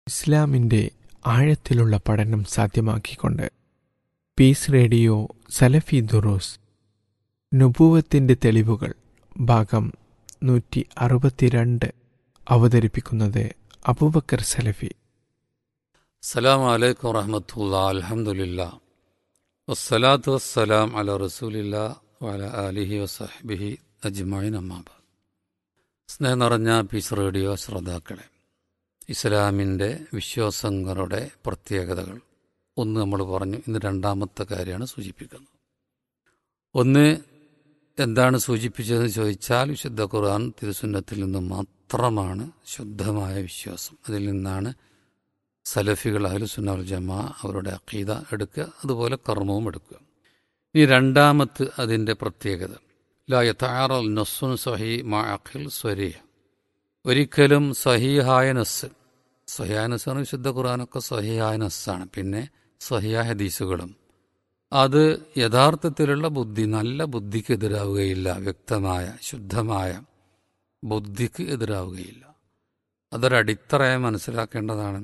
ഇസ്ലാമിൻ്റെ ആഴത്തിലുള്ള പഠനം സാധ്യമാക്കിക്കൊണ്ട് പീസ് റേഡിയോ സലഫി ദുറൂസ് നുബൂവത്തിൻ്റെ തെളിവുകൾ ഭാഗം നൂറ്റി അറുപത്തിരണ്ട് അവതരിപ്പിക്കുന്നത് അബൂബക്കർ സലഫി അസ്സലാം വലൈക്കും വറഹമത്തുള്ള അലഹമുല്ല വസ്സലാത്തു വസ്സലാം അല റസൂലില്ല വല അലിഹി വസഹബിഹി അജ്മൈൻ അമ്മാബ സ്നേഹം നിറഞ്ഞ പീസ് റേഡിയോ ശ്രോതാക്കളെ ഇസ്ലാമിൻ്റെ വിശ്വാസങ്ങളുടെ പ്രത്യേകതകൾ ഒന്ന് നമ്മൾ പറഞ്ഞു ഇന്ന് രണ്ടാമത്തെ കാര്യമാണ് സൂചിപ്പിക്കുന്നത് ഒന്ന് എന്താണ് സൂചിപ്പിച്ചതെന്ന് ചോദിച്ചാൽ വിശുദ്ധ ഖുർആൻ തിരുസുന്നത്തിൽ നിന്ന് മാത്രമാണ് ശുദ്ധമായ വിശ്വാസം അതിൽ നിന്നാണ് സലഫികൾ അഹലുസുന്നൽ ജമാ അവരുടെ അഖീദ എടുക്കുക അതുപോലെ കർമ്മവും എടുക്കുക ഇനി രണ്ടാമത്ത് അതിൻ്റെ പ്രത്യേകത ലാ യഥാറൽ നസ്സുൻ സഹി മാ അഖിൽ സ്വരീഹ് ഒരിക്കലും സഹിഹായ നസ് സഹിയായ നസ്സാണ് വിശുദ്ധ ഖുർആാനൊക്കെ സഹിഹായ നസ്സാണ് പിന്നെ സഹിയ ഹദീസുകളും അത് യഥാർത്ഥത്തിലുള്ള ബുദ്ധി നല്ല ബുദ്ധിക്ക് എതിരാവുകയില്ല വ്യക്തമായ ശുദ്ധമായ ബുദ്ധിക്ക് എതിരാവുകയില്ല അതൊരടിത്തറയായി മനസ്സിലാക്കേണ്ടതാണ്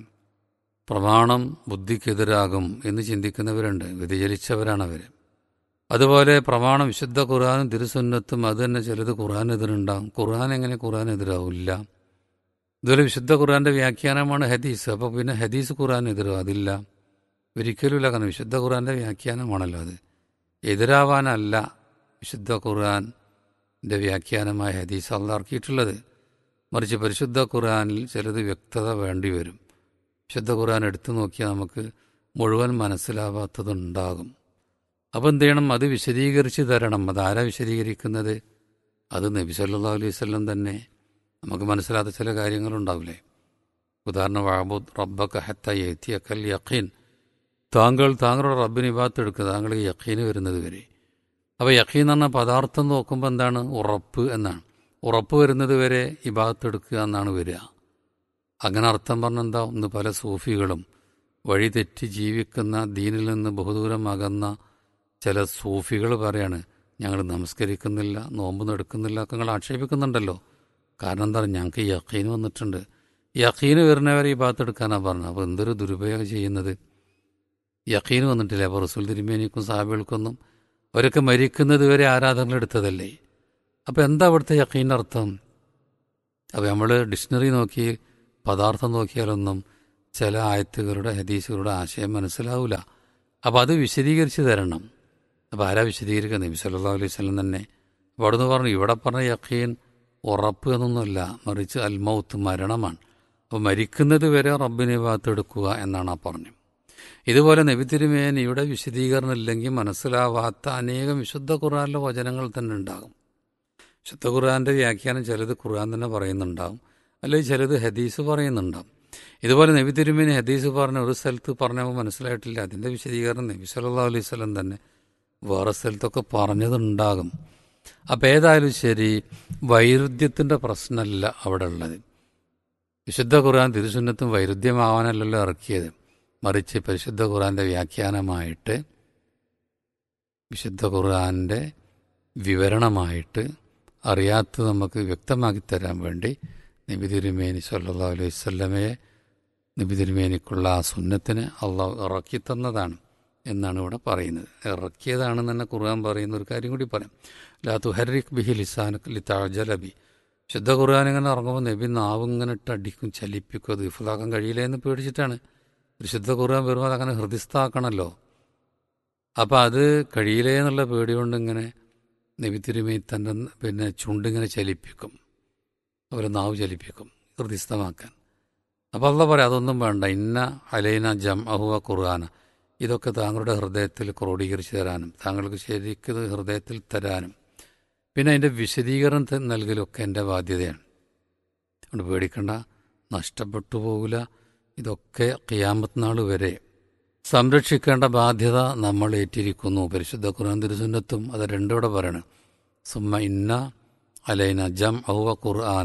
പ്രമാണം ബുദ്ധിക്കെതിരാകും എന്ന് ചിന്തിക്കുന്നവരുണ്ട് വ്യതിചലിച്ചവരാണ് അവർ അതുപോലെ പ്രമാണം വിശുദ്ധ ഖുർആാനും തിരുസുന്നത്തും അത് തന്നെ ചിലത് ഖുർആാനെതിരുണ്ടാകും ഖുർആൻ എങ്ങനെ ഖുർആാനെതിരാവില്ല ഇതുപോലെ വിശുദ്ധ ഖുർആന്റെ വ്യാഖ്യാനമാണ് ഹദീസ് അപ്പോൾ പിന്നെ ഹദീസ് ഖുർആാനെതിരോ അതില്ല ഒരിക്കലുമില്ല കാരണം വിശുദ്ധ ഖുർആന്റെ വ്യാഖ്യാനമാണല്ലോ അത് എതിരാവാനല്ല വിശുദ്ധ ഖുർആന്റെ വ്യാഖ്യാനമായ ഹദീസ് അള്ള ഇറക്കിയിട്ടുള്ളത് മറിച്ച് പരിശുദ്ധ ഖുർആനിൽ ചിലത് വ്യക്തത വേണ്ടി വരും വിശുദ്ധ ഖുർആൻ എടുത്തു നോക്കിയാൽ നമുക്ക് മുഴുവൻ മനസ്സിലാവാത്തതുണ്ടാകും അപ്പം എന്ത് ചെയ്യണം അത് വിശദീകരിച്ച് തരണം അതാരാ വിശദീകരിക്കുന്നത് അത് നബി സല്ലാ അലൈഹി വല്ലം തന്നെ നമുക്ക് മനസ്സിലാത്ത ചില കാര്യങ്ങളുണ്ടാവില്ലേ ഉദാഹരണം വാബുദ് റബ്ബക്ക ഹത്ത യത്തിയക്കൽ യഖീൻ താങ്കൾ താങ്കളുടെ റബ്ബിന് ഇബാത്ത് എടുക്കുക താങ്കൾ യഖീന് വരുന്നത് വരെ അപ്പോൾ യഖീൻ എന്ന് പറഞ്ഞാൽ പദാർത്ഥം നോക്കുമ്പോൾ എന്താണ് ഉറപ്പ് എന്നാണ് ഉറപ്പ് വരുന്നത് വരെ ഇബാത്ത് എടുക്കുക എന്നാണ് വരിക അങ്ങനെ അർത്ഥം പറഞ്ഞെന്താ ഒന്ന് പല സൂഫികളും വഴി തെറ്റി ജീവിക്കുന്ന ദീനിൽ നിന്ന് ബഹുദൂരം അകന്ന ചില സൂഫികൾ പറയാണ് ഞങ്ങൾ നമസ്കരിക്കുന്നില്ല നോമ്പ് എടുക്കുന്നില്ല ഒക്കെ നിങ്ങൾ ആക്ഷേപിക്കുന്നുണ്ടല്ലോ കാരണം എന്താ ഞങ്ങൾക്ക് യക്കീന് വന്നിട്ടുണ്ട് യക്കീന് വരുന്നവരെ ഈ ഭാഗത്ത് എടുക്കാനാണ് പറഞ്ഞത് അപ്പോൾ എന്തൊരു ദുരുപയോഗം ചെയ്യുന്നത് യക്കീന് വന്നിട്ടില്ല അപ്പോൾ റസൂൽ തിരുമേനിക്കും സാബികൾക്കൊന്നും അവരൊക്കെ മരിക്കുന്നത് വരെ ആരാധനകൾ എടുത്തതല്ലേ അപ്പോൾ എന്താ അവിടുത്തെ യക്കീൻ്റെ അർത്ഥം അപ്പോൾ നമ്മൾ ഡിക്ഷണറി നോക്കി പദാർത്ഥം നോക്കിയാലൊന്നും ചില ആയത്തുകളുടെ ഹദീസുകളുടെ ആശയം മനസ്സിലാവില്ല അപ്പോൾ അത് വിശദീകരിച്ച് തരണം അപ്പോൾ ആരാ വിശദീകരിക്കുക നബി സല്ലാ അലൈഹി സ്വലം തന്നെ അപ്പോൾ അവിടുന്ന് പറഞ്ഞു ഇവിടെ പറഞ്ഞ യഖീൻ ഉറപ്പ് എന്നൊന്നുമല്ല മറിച്ച് അൽമൗത്ത് മരണമാണ് അപ്പോൾ മരിക്കുന്നത് വരെ റബ്ബിനെ ഭാഗത്തെടുക്കുക എന്നാണ് ആ പറഞ്ഞു ഇതുപോലെ നബി തിരുമേനിയുടെ വിശദീകരണം ഇല്ലെങ്കിൽ മനസ്സിലാവാത്ത അനേകം വിശുദ്ധ ഖുർആാനിലെ വചനങ്ങൾ തന്നെ ഉണ്ടാകും വിശുദ്ധ ഖുർആാൻ്റെ വ്യാഖ്യാനം ചിലത് ഖുർആൻ തന്നെ പറയുന്നുണ്ടാകും അല്ലെങ്കിൽ ചിലത് ഹദീസ് പറയുന്നുണ്ടാകും ഇതുപോലെ നബി തിരുമേനി ഹദീസ് പറഞ്ഞ ഒരു സ്ഥലത്ത് പറഞ്ഞപ്പോൾ മനസ്സിലായിട്ടില്ല അതിൻ്റെ വിശദീകരണം നബി സല്ലാ അലൈഹി സ്വലം തന്നെ വേറെ സ്ഥലത്തൊക്കെ പറഞ്ഞതുണ്ടാകും അപ്പം ഏതായാലും ശരി വൈരുദ്ധ്യത്തിൻ്റെ പ്രശ്നമല്ല അവിടെ ഉള്ളത് വിശുദ്ധ ഖുർആൻ തിരുസുന്നത്തും വൈരുദ്ധ്യമാവാനല്ലല്ലോ ഇറക്കിയത് മറിച്ച് പരിശുദ്ധ ഖുർആൻ്റെ വ്യാഖ്യാനമായിട്ട് വിശുദ്ധ ഖുർആൻ്റെ വിവരണമായിട്ട് അറിയാത്തത് നമുക്ക് വ്യക്തമാക്കി തരാൻ വേണ്ടി നബി തിരുമേനി സല്ലാ അലൈഹി സ്വല്ലമയെ നബി തിരുമേനിക്കുള്ള ആ സുന്നത്തിന് അള്ളാഹ് ഇറക്കി തന്നതാണ് എന്നാണ് ഇവിടെ പറയുന്നത് ഇറക്കിയതാണെന്ന് തന്നെ ഖുർആൻ പറയുന്ന ഒരു കാര്യം കൂടി പറയാം ലാ തുഹരിക് ബിഹി ലിസാൻ ലിത്താജലബി ശുദ്ധ ഖുർആൻ ഇങ്ങനെ ഇറങ്ങുമ്പോൾ നബി നാവ് ഇങ്ങനെ ഇട്ട് അടിക്കും ചലിപ്പിക്കും അത് ഇഫലാക്കാൻ കഴിയില്ല എന്ന് പേടിച്ചിട്ടാണ് ഒരു ശുദ്ധ ഖുർആൻ വരുമ്പോൾ അതങ്ങനെ ഹൃദയസ്ഥാക്കണമല്ലോ അപ്പം അത് കഴിയില്ലേ എന്നുള്ള പേടി കൊണ്ട് ഇങ്ങനെ നബി തിരുമി തൻ്റെ പിന്നെ ചുണ്ടിങ്ങനെ ചലിപ്പിക്കും അവരെ നാവ് ചലിപ്പിക്കും ഹൃദയസ്ഥമാക്കാൻ അപ്പോൾ അല്ല പറയാം അതൊന്നും വേണ്ട ഇന്ന അലൈന ജം അഹുവ ഖുർആന ഇതൊക്കെ താങ്കളുടെ ഹൃദയത്തിൽ ക്രോഡീകരിച്ച് തരാനും താങ്കൾക്ക് ശരിക്കും ഹൃദയത്തിൽ തരാനും പിന്നെ അതിൻ്റെ വിശദീകരണം നൽകലൊക്കെ എൻ്റെ ബാധ്യതയാണ് അതുകൊണ്ട് പേടിക്കണ്ട നഷ്ടപ്പെട്ടു പോകില്ല ഇതൊക്കെ ഖിയാമത്ത് നാൾ വരെ സംരക്ഷിക്കേണ്ട ബാധ്യത നമ്മൾ ഏറ്റിരിക്കുന്നു പരിശുദ്ധ ഖുർആൻ തിരുസുന്നത്തും അത് രണ്ടോടെ പറയണം സുമ്മ ഇന്ന അലൈന ജം ഔവ ഖുർആന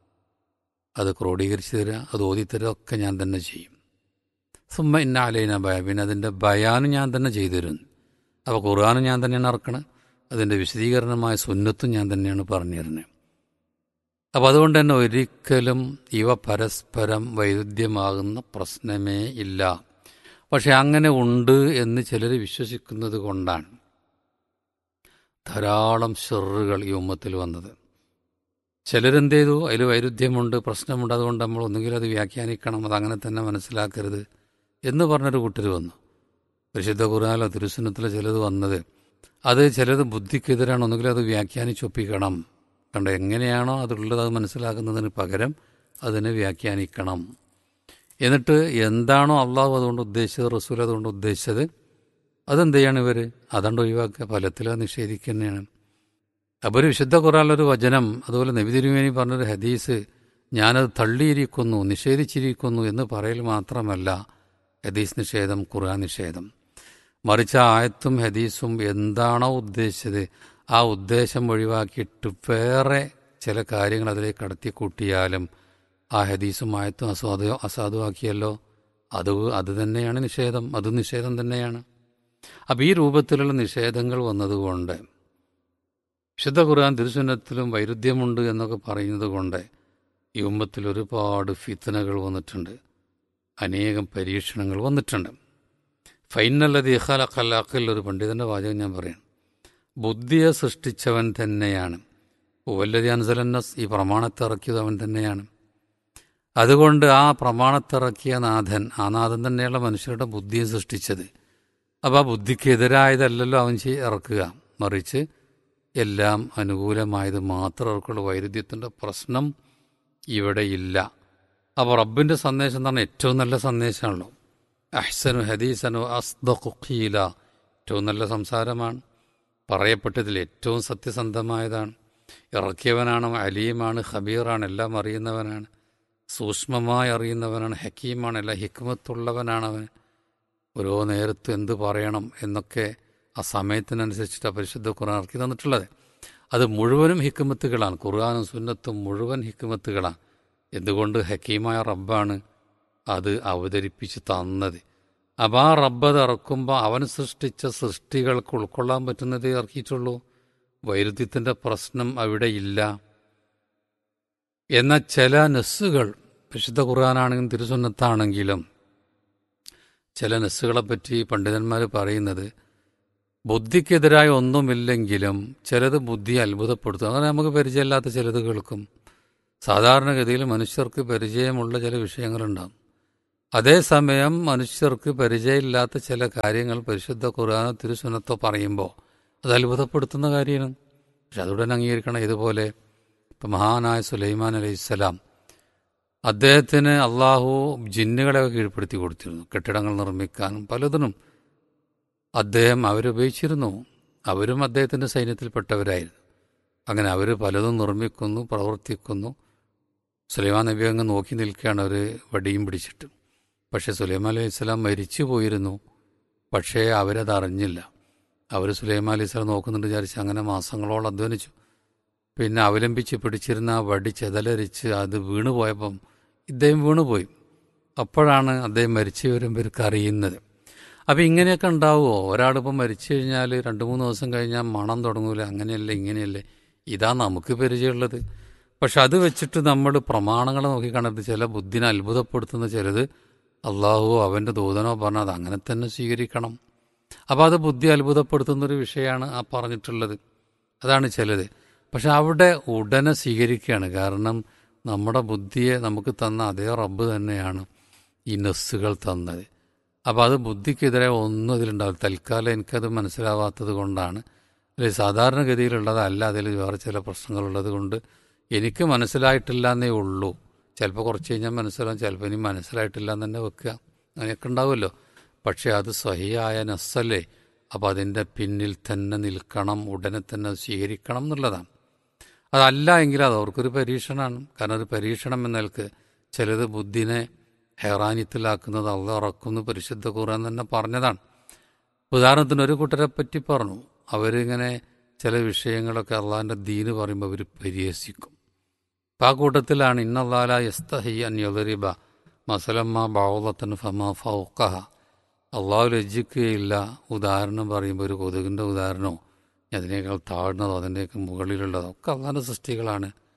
അത് ക്രോഡീകരിച്ച് തരിക അത് ഓതിത്തരിക ഒക്കെ ഞാൻ തന്നെ ചെയ്യും സുമ്മ ഇന്ന അലൈന ഭയ പിന്നെ അതിൻ്റെ ബയാനും ഞാൻ തന്നെ ചെയ്തു തരുന്നു അപ്പോൾ ഖുർആാനും ഞാൻ തന്നെയാണ് ഇറക്കണത് അതിൻ്റെ വിശദീകരണമായ സുന്നത്തും ഞാൻ തന്നെയാണ് പറഞ്ഞു തരുന്നത് അപ്പം അതുകൊണ്ട് തന്നെ ഒരിക്കലും ഇവ പരസ്പരം വൈരുദ്ധ്യമാകുന്ന പ്രശ്നമേ ഇല്ല പക്ഷെ അങ്ങനെ ഉണ്ട് എന്ന് ചിലർ വിശ്വസിക്കുന്നത് കൊണ്ടാണ് ധാരാളം ഷെറുകൾ ഈ ഉമ്മത്തിൽ വന്നത് ചിലരെന്ത് ചെയ്തു അതിൽ വൈരുദ്ധ്യമുണ്ട് പ്രശ്നമുണ്ട് അതുകൊണ്ട് നമ്മൾ ഒന്നുകിൽ അത് വ്യാഖ്യാനിക്കണം അത് അങ്ങനെ തന്നെ മനസ്സിലാക്കരുത് എന്ന് പറഞ്ഞൊരു കൂട്ടർ വന്നു പരിശുദ്ധ ഖുർആാനോ തിരുസുന്നത്തിലോ ചിലത് വന്നത് അത് ചിലത് ബുദ്ധിക്കെതിരാണ് ഒന്നുകിൽ അത് വ്യാഖ്യാനിച്ചൊപ്പിക്കണം കണ്ട എങ്ങനെയാണോ അതുള്ളത് അത് മനസ്സിലാക്കുന്നതിന് പകരം അതിനെ വ്യാഖ്യാനിക്കണം എന്നിട്ട് എന്താണോ അള്ളാഹു അതുകൊണ്ട് ഉദ്ദേശിച്ചത് റസൂൽ അതുകൊണ്ട് ഉദ്ദേശിച്ചത് അതെന്ത് ചെയ്യാണ് ഇവർ അതുകൊണ്ട് ഒഴിവാക്കുക ഫലത്തിൽ നിഷേധിക്കുക തന്നെയാണ് അപ്പോൾ ഒരു വിശുദ്ധ ഖുറാനിലൊരു വചനം അതുപോലെ നബി തിരുമേനി പറഞ്ഞൊരു ഹദീസ് ഞാനത് തള്ളിയിരിക്കുന്നു നിഷേധിച്ചിരിക്കുന്നു എന്ന് പറയൽ മാത്രമല്ല ഹദീസ് നിഷേധം ഖുർആൻ നിഷേധം മറിച്ച് ആ ആയത്തും ഹദീസും എന്താണോ ഉദ്ദേശിച്ചത് ആ ഉദ്ദേശം ഒഴിവാക്കിയിട്ട് വേറെ ചില കാര്യങ്ങൾ അതിലേക്ക് കടത്തി കൂട്ടിയാലും ആ ഹദീസും ആയത്തും അസാധു അസാധുവാക്കിയല്ലോ അത് അത് തന്നെയാണ് നിഷേധം അത് നിഷേധം തന്നെയാണ് അപ്പം ഈ രൂപത്തിലുള്ള നിഷേധങ്ങൾ വന്നതുകൊണ്ട് വിശുദ്ധ ഖുർആൻ തിരുസുന്നത്തിലും വൈരുദ്ധ്യമുണ്ട് എന്നൊക്കെ പറയുന്നത് കൊണ്ട് ഈ ഉമ്മത്തിൽ ഒരുപാട് ഫിത്തനകൾ വന്നിട്ടുണ്ട് അനേകം പരീക്ഷണങ്ങൾ വന്നിട്ടുണ്ട് ഫൈനല്ലത് ഇഖാലഖലാഖിൽ ഒരു പണ്ഡിതൻ്റെ വാചകം ഞാൻ പറയാം ബുദ്ധിയെ സൃഷ്ടിച്ചവൻ തന്നെയാണ് ഉവല്ലതി അൻസലന്നസ് ഈ പ്രമാണത്തെ ഇറക്കിയത് അവൻ തന്നെയാണ് അതുകൊണ്ട് ആ പ്രമാണത്തിറക്കിയ നാഥൻ ആ നാഥൻ തന്നെയുള്ള മനുഷ്യരുടെ ബുദ്ധിയെ സൃഷ്ടിച്ചത് അപ്പോൾ ആ ബുദ്ധിക്കെതിരായതല്ലല്ലോ അവൻ ചെയ് ഇറക്കുക മറിച്ച് എല്ലാം അനുകൂലമായത് മാത്രം അവർക്കുള്ള വൈരുദ്ധ്യത്തിൻ്റെ പ്രശ്നം ഇവിടെ ഇല്ല അപ്പോൾ റബ്ബിൻ്റെ സന്ദേശം എന്ന് പറഞ്ഞാൽ ഏറ്റവും നല്ല സന്ദേശമാണല്ലോ അഹ്സനു ഹദീസനു അസ്ദഖീല ഏറ്റവും നല്ല സംസാരമാണ് പറയപ്പെട്ടതിൽ ഏറ്റവും സത്യസന്ധമായതാണ് ഇറക്കിയവനാണ് അലീമാണ് ഖബീറാണ് എല്ലാം അറിയുന്നവനാണ് സൂക്ഷ്മമായി അറിയുന്നവനാണ് ഹക്കീമാണ് എല്ലാം ഹിക്മത്തുള്ളവനാണ് അവൻ ഓരോ നേരത്ത് എന്ത് പറയണം എന്നൊക്കെ ആ സമയത്തിനനുസരിച്ചിട്ട് പരിശുദ്ധ ഖുർആൻ ഇറക്കി തന്നിട്ടുള്ളത് അത് മുഴുവനും ഹിക്കുമത്തുകളാണ് ഖുർആാനും സുന്നത്തും മുഴുവൻ ഹിക്കുമത്തുകളാണ് എന്തുകൊണ്ട് ഹക്കീമായ റബ്ബാണ് അത് അവതരിപ്പിച്ച് തന്നത് അപ്പോൾ ആ റബ്ബ് അത് ഇറക്കുമ്പോൾ അവൻ സൃഷ്ടിച്ച സൃഷ്ടികൾക്ക് ഉൾക്കൊള്ളാൻ പറ്റുന്നതേ ഇറക്കിയിട്ടുള്ളൂ വൈരുദ്ധ്യത്തിൻ്റെ പ്രശ്നം അവിടെ ഇല്ല എന്ന ചില നെസ്സുകൾ വിശുദ്ധ ഖുർആാനാണെങ്കിലും തിരുസുന്നത്താണെങ്കിലും ചില നെസ്സുകളെ പറ്റി പണ്ഡിതന്മാർ പറയുന്നത് ബുദ്ധിക്കെതിരായ ഒന്നുമില്ലെങ്കിലും ചിലത് ബുദ്ധി അത്ഭുതപ്പെടുത്തും അങ്ങനെ നമുക്ക് പരിചയമില്ലാത്ത ചിലത് കേൾക്കും സാധാരണഗതിയിൽ മനുഷ്യർക്ക് പരിചയമുള്ള ചില വിഷയങ്ങളുണ്ടാകും അതേസമയം മനുഷ്യർക്ക് പരിചയമില്ലാത്ത ചില കാര്യങ്ങൾ പരിശുദ്ധ ഖുർആാനോ തിരുസുനത്തോ പറയുമ്പോൾ അത് അത്ഭുതപ്പെടുത്തുന്ന കാര്യമാണ് പക്ഷെ അതുടനെ അംഗീകരിക്കണം ഇതുപോലെ ഇപ്പം മഹാനായ സുലൈമാൻ അലൈഹിസ്സലാം അദ്ദേഹത്തിന് അള്ളാഹു ജിന്നുകളെ കീഴ്പ്പെടുത്തി കൊടുത്തിരുന്നു കെട്ടിടങ്ങൾ നിർമ്മിക്കാനും പലതിനും അദ്ദേഹം അവരുപയോഗിച്ചിരുന്നു അവരും അദ്ദേഹത്തിൻ്റെ സൈന്യത്തിൽപ്പെട്ടവരായിരുന്നു അങ്ങനെ അവർ പലതും നിർമ്മിക്കുന്നു പ്രവർത്തിക്കുന്നു സുലൈമാൻ നബി അങ്ങ് നോക്കി നിൽക്കുകയാണ് അവർ വടിയും പിടിച്ചിട്ട് പക്ഷേ സുലൈമാൻ അലൈഹി സ്വലാം മരിച്ചു പോയിരുന്നു പക്ഷേ അവരത് അറിഞ്ഞില്ല അവർ സുലൈമാൻ അലൈഹി സ്വലാം നോക്കുന്നുണ്ട് വിചാരിച്ച് അങ്ങനെ മാസങ്ങളോളം അധ്വാനിച്ചു പിന്നെ അവലംബിച്ച് പിടിച്ചിരുന്ന ആ വടി ചെതലരിച്ച് അത് വീണുപോയപ്പം ഇദ്ദേഹം വീണുപോയി അപ്പോഴാണ് അദ്ദേഹം മരിച്ചു വരുമ്പോൾ ഇവർക്ക് അറിയുന്നത് അപ്പം ഇങ്ങനെയൊക്കെ ഉണ്ടാവുമോ ഒരാളിപ്പം മരിച്ചു കഴിഞ്ഞാൽ രണ്ട് മൂന്ന് ദിവസം കഴിഞ്ഞാൽ മണം തുടങ്ങൂല അങ്ങനെയല്ലേ ഇങ്ങനെയല്ലേ ഇതാ നമുക്ക് പരിചയമുള്ളത് പക്ഷെ അത് വെച്ചിട്ട് നമ്മൾ പ്രമാണങ്ങളെ നോക്കി കണ്ടിട്ട് ചില ബുദ്ധിനെ അത്ഭുതപ്പെടുത്തുന്ന ചിലത് അള്ളാഹുവോ അവൻ്റെ ദൂതനോ പറഞ്ഞാൽ അത് അങ്ങനെ തന്നെ സ്വീകരിക്കണം അപ്പോൾ അത് ബുദ്ധി അത്ഭുതപ്പെടുത്തുന്നൊരു വിഷയമാണ് ആ പറഞ്ഞിട്ടുള്ളത് അതാണ് ചിലത് പക്ഷെ അവിടെ ഉടനെ സ്വീകരിക്കുകയാണ് കാരണം നമ്മുടെ ബുദ്ധിയെ നമുക്ക് തന്ന അതേ റബ്ബ് തന്നെയാണ് ഈ നെസ്സുകൾ തന്നത് അപ്പോൾ അത് ബുദ്ധിക്കെതിരെ ഒന്നും അതിലുണ്ടാവില്ല തൽക്കാലം എനിക്കത് മനസ്സിലാവാത്തത് കൊണ്ടാണ് അല്ലെ സാധാരണഗതിയിലുള്ളതല്ല അതിൽ വേറെ ചില പ്രശ്നങ്ങളുള്ളത് കൊണ്ട് എനിക്ക് മനസ്സിലായിട്ടില്ല എന്നേ ഉള്ളൂ ചിലപ്പോൾ കുറച്ച് കഴിഞ്ഞാൽ മനസ്സിലാവും ചിലപ്പോൾ ഇനി മനസ്സിലായിട്ടില്ല എന്ന് തന്നെ വെക്കുക അങ്ങനെയൊക്കെ ഉണ്ടാവുമല്ലോ പക്ഷേ അത് സഹിയായ നസ്സല്ലേ അപ്പോൾ അതിൻ്റെ പിന്നിൽ തന്നെ നിൽക്കണം ഉടനെ തന്നെ അത് സ്വീകരിക്കണം എന്നുള്ളതാണ് അതല്ല എങ്കിൽ അത് അവർക്കൊരു പരീക്ഷണമാണ് കാരണം ഒരു പരീക്ഷണം എന്നൽക്ക് ചിലത് ബുദ്ധിനെ ഹെറാനിത്തിലാക്കുന്നത് അള്ള ഇറക്കുന്നു പരിശുദ്ധ ഖുർആൻ തന്നെ പറഞ്ഞതാണ് ഉദാഹരണത്തിന് ഒരു കൂട്ടരെ പറ്റി പറഞ്ഞു അവരിങ്ങനെ ചില വിഷയങ്ങളൊക്കെ അള്ളാഹിൻ്റെ ദീന് പറയുമ്പോൾ അവർ പരിഹസിക്കും അപ്പം ആ കൂട്ടത്തിലാണ് ഇന്നല്ലാല യസ്തഹി അന്യൊദരിബ മസലമ്മ ബാവുലത്തൻ ഫമ ഫൗക്കഹ അള്ളാഹു ലജ്ജിക്കുകയില്ല ഉദാഹരണം പറയുമ്പോൾ ഒരു കൊതുകിൻ്റെ ഉദാഹരണമോ അതിനേക്കാൾ താഴ്ന്നതോ അതിൻ്റെയൊക്കെ മുകളിലുള്ളതോ ഒക്കെ അള്ളാഹിൻ്റെ സൃഷ്ടികളാണ്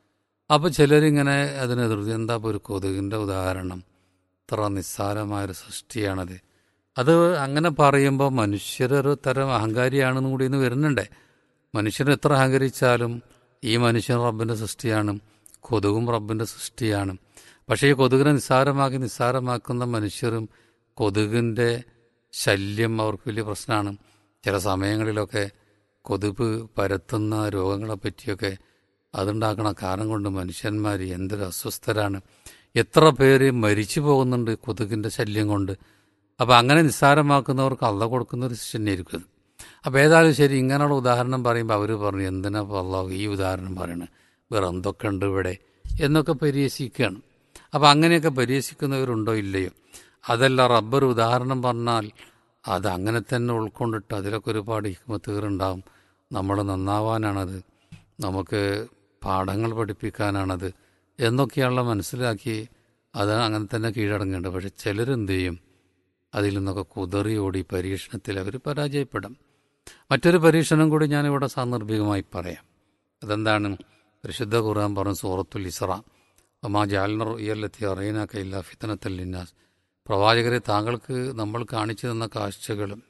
അപ്പോൾ ചിലരിങ്ങനെ അതിനെ എതിർത്ത് എന്താ ഇപ്പോൾ ഒരു കൊതുകിൻ്റെ ഉദാഹരണം ഇത്ര നിസ്സാരമായൊരു സൃഷ്ടിയാണത് അത് അങ്ങനെ പറയുമ്പോൾ മനുഷ്യരൊരു തരം അഹങ്കാരിയാണെന്നും കൂടി ഇന്ന് വരുന്നുണ്ടേ മനുഷ്യർ എത്ര അഹങ്കരിച്ചാലും ഈ മനുഷ്യൻ റബ്ബിൻ്റെ സൃഷ്ടിയാണ് കൊതുകും റബ്ബിൻ്റെ സൃഷ്ടിയാണ് പക്ഷേ ഈ കൊതുകിനെ നിസ്സാരമാക്കി നിസ്സാരമാക്കുന്ന മനുഷ്യരും കൊതുകിൻ്റെ ശല്യം അവർക്ക് വലിയ പ്രശ്നമാണ് ചില സമയങ്ങളിലൊക്കെ കൊതുക് പരത്തുന്ന രോഗങ്ങളെ പറ്റിയൊക്കെ അതുണ്ടാക്കണ കാരണം കൊണ്ട് മനുഷ്യന്മാർ എന്തൊരു അസ്വസ്ഥരാണ് എത്ര പേര് മരിച്ചു പോകുന്നുണ്ട് കൊതുകിൻ്റെ ശല്യം കൊണ്ട് അപ്പോൾ അങ്ങനെ നിസ്സാരമാക്കുന്നവർക്ക് അള്ള കൊടുക്കുന്ന ഒരു ശിക്ഷനായിരിക്കും അത് അപ്പോൾ ഏതായാലും ശരി ഇങ്ങനെയുള്ള ഉദാഹരണം പറയുമ്പോൾ അവർ പറഞ്ഞു എന്തിനാ ഇപ്പോൾ അള്ളാഹു ഈ ഉദാഹരണം പറയണത് വേറെ എന്തൊക്കെ ഉണ്ട് ഇവിടെ എന്നൊക്കെ പരിഹസിക്കുകയാണ് അപ്പോൾ അങ്ങനെയൊക്കെ പരിഹസിക്കുന്നവരുണ്ടോ ഇല്ലയോ അതല്ല റബ്ബർ ഉദാഹരണം പറഞ്ഞാൽ അത് അങ്ങനെ തന്നെ ഉൾക്കൊണ്ടിട്ട് അതിലൊക്കെ ഒരുപാട് ഹിക്മത്തുകളുണ്ടാവും നമ്മൾ നന്നാവാനാണത് നമുക്ക് പാഠങ്ങൾ പഠിപ്പിക്കാനാണത് എന്നൊക്കെയുള്ള മനസ്സിലാക്കി അത് അങ്ങനെ തന്നെ കീഴടങ്ങേണ്ടത് പക്ഷെ ചിലരെന്ത് ചെയ്യും അതിൽ നിന്നൊക്കെ കുതറി ഓടി പരീക്ഷണത്തിൽ അവർ പരാജയപ്പെടും മറ്റൊരു പരീക്ഷണം കൂടി ഞാനിവിടെ സാന്ദർഭികമായി പറയാം അതെന്താണ് പരിശുദ്ധ ഖുർആൻ പറഞ്ഞ സൂറത്തുൽ ഇസ്ര അമ്മാ ജാലിനർ ഇയല്ലെത്തി അറിയന കൈല്ല ഫിത്തനത്തൽ ലിന്നാസ് പ്രവാചകരെ താങ്കൾക്ക് നമ്മൾ കാണിച്ചു തന്ന കാഴ്ചകളും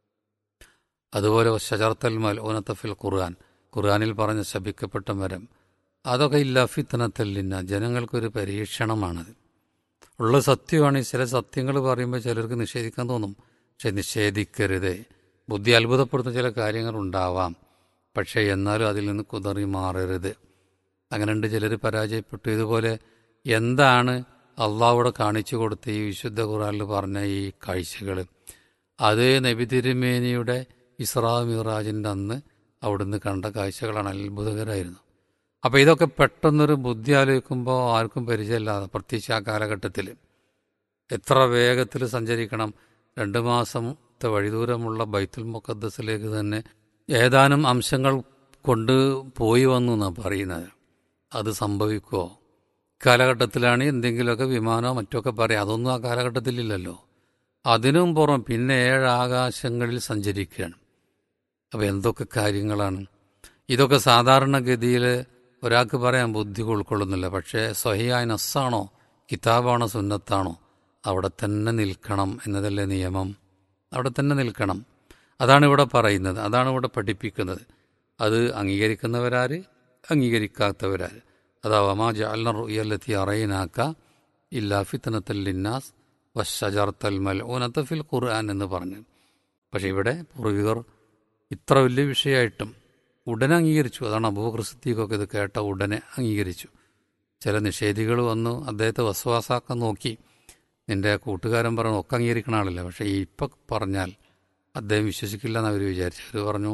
അതുപോലെ ഷജർത്തൽ മൽ ഓനത്തഫിൽ ഖുർആൻ ഖുർആനിൽ പറഞ്ഞ ശപിക്കപ്പെട്ട മരം അതൊക്കെ ഇല്ല ഫിത്തനത്തൽ ലിന്ന ജനങ്ങൾക്കൊരു പരീക്ഷണമാണത് ഉള്ള സത്യമാണ് ഈ ചില സത്യങ്ങൾ പറയുമ്പോൾ ചിലർക്ക് നിഷേധിക്കാൻ തോന്നും പക്ഷെ നിഷേധിക്കരുത് ബുദ്ധി അത്ഭുതപ്പെടുത്തുന്ന ചില കാര്യങ്ങൾ ഉണ്ടാവാം പക്ഷേ എന്നാലും അതിൽ നിന്ന് കുതറി മാറരുത് അങ്ങനെയുണ്ട് ചിലർ പരാജയപ്പെട്ടു ഇതുപോലെ എന്താണ് അള്ളാഹുവിടെ കാണിച്ചു കൊടുത്ത ഈ വിശുദ്ധ ഖുറാനിൽ പറഞ്ഞ ഈ കാഴ്ചകൾ അത് നബി തിരുമേനിയുടെ ഇസ്രാ മിറാജിൻ്റെ അന്ന് അവിടുന്ന് കണ്ട കാഴ്ചകളാണ് അത്ഭുതകരമായിരുന്നു അപ്പോൾ ഇതൊക്കെ പെട്ടെന്നൊരു ബുദ്ധി ആലോചിക്കുമ്പോൾ ആർക്കും പരിചയമില്ലാതെ പ്രത്യേകിച്ച് ആ കാലഘട്ടത്തിൽ എത്ര വേഗത്തിൽ സഞ്ചരിക്കണം രണ്ട് മാസത്തെ വഴിദൂരമുള്ള ബൈത്തുൽ മുഖദ്ദസിലേക്ക് തന്നെ ഏതാനും അംശങ്ങൾ കൊണ്ട് പോയി വന്നു എന്നാണ് പറയുന്നത് അത് സംഭവിക്കുമോ കാലഘട്ടത്തിലാണ് എന്തെങ്കിലുമൊക്കെ വിമാനമോ മറ്റൊക്കെ പറയാം അതൊന്നും ആ കാലഘട്ടത്തിലില്ലല്ലോ അതിനും പുറം പിന്നെ ഏഴ് ആകാശങ്ങളിൽ സഞ്ചരിക്കുകയാണ് അപ്പോൾ എന്തൊക്കെ കാര്യങ്ങളാണ് ഇതൊക്കെ സാധാരണഗതിയിൽ ഒരാൾക്ക് പറയാൻ ബുദ്ധി ഉൾക്കൊള്ളുന്നില്ല പക്ഷേ സ്വഹിയായ നസ്സാണോ കിതാബാണോ സുന്നത്താണോ അവിടെ തന്നെ നിൽക്കണം എന്നതല്ലേ നിയമം അവിടെ തന്നെ നിൽക്കണം അതാണ് ഇവിടെ പറയുന്നത് അതാണ് ഇവിടെ പഠിപ്പിക്കുന്നത് അത് അംഗീകരിക്കുന്നവരാര് അംഗീകരിക്കാത്തവരാര് അതാവാ ജാലന റുയല്ലെത്തി അറയിനാക്ക ഇല്ലാ ഫിത്തനത്തൽ ലിന്നാസ് വശജർത്തൽ മൽ ഓനത്തഫിൽ ഖുർആൻ എന്ന് പറഞ്ഞു പക്ഷേ ഇവിടെ പൂർവികർ ഇത്ര വലിയ വിഷയമായിട്ടും ഉടനെ അംഗീകരിച്ചു അതാണ് അബൂബക്കർ സിദ്ദീഖൊക്കെ ഇത് കേട്ട ഉടനെ അംഗീകരിച്ചു ചില നിഷേധികൾ വന്നു അദ്ദേഹത്തെ വസ്വാസാക്കാൻ നോക്കി നിന്റെ കൂട്ടുകാരൻ പറഞ്ഞു ഒക്കെ അംഗീകരിക്കണ ആളല്ല പക്ഷേ ഇപ്പം പറഞ്ഞാൽ അദ്ദേഹം വിശ്വസിക്കില്ല എന്ന് അവർ വിചാരിച്ചു അവർ പറഞ്ഞു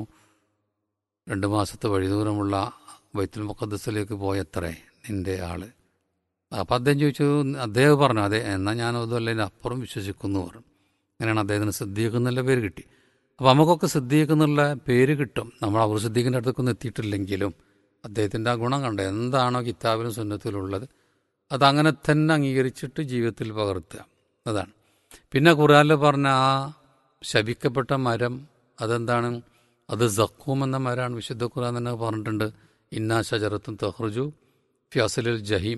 രണ്ട് മാസത്തെ വഴിദൂരമുള്ള ബൈത്തുൽ മുഖദ്സിലേക്ക് പോയത്രേ നിന്റെ ആള് അപ്പം അദ്ദേഹം ചോദിച്ചു അദ്ദേഹം പറഞ്ഞു അതെ എന്നാൽ ഞാൻ അതുമല്ല അപ്പുറം വിശ്വസിക്കുന്നു പറഞ്ഞു അങ്ങനെയാണ് അദ്ദേഹത്തിന് സിദ്ദീഖ് എന്നുള്ള പേര് കിട്ടി അപ്പോൾ നമുക്കൊക്കെ സിദ്ദീഖ് എന്നുള്ള പേര് കിട്ടും നമ്മൾ അവർ സിദ്ദീഖിൻ്റെ അടുത്തേക്കൊന്നും എത്തിയിട്ടില്ലെങ്കിലും അദ്ദേഹത്തിൻ്റെ ആ ഗുണം കണ്ട എന്താണോ കിതാബിലും സുന്നത്തിലുള്ളത് അതങ്ങനെ തന്നെ അംഗീകരിച്ചിട്ട് ജീവിതത്തിൽ പകർത്തുക അതാണ് പിന്നെ ഖുറാനിൽ പറഞ്ഞ ആ ശപിക്കപ്പെട്ട മരം അതെന്താണ് അത് സക്കൂം എന്ന മരമാണ് വിശുദ്ധ ഖുറാൻ തന്നെ പറഞ്ഞിട്ടുണ്ട് ഇന്നാ ഷജറത്തും തഹ്റുജു ഫി അസുലുൽ ജഹീം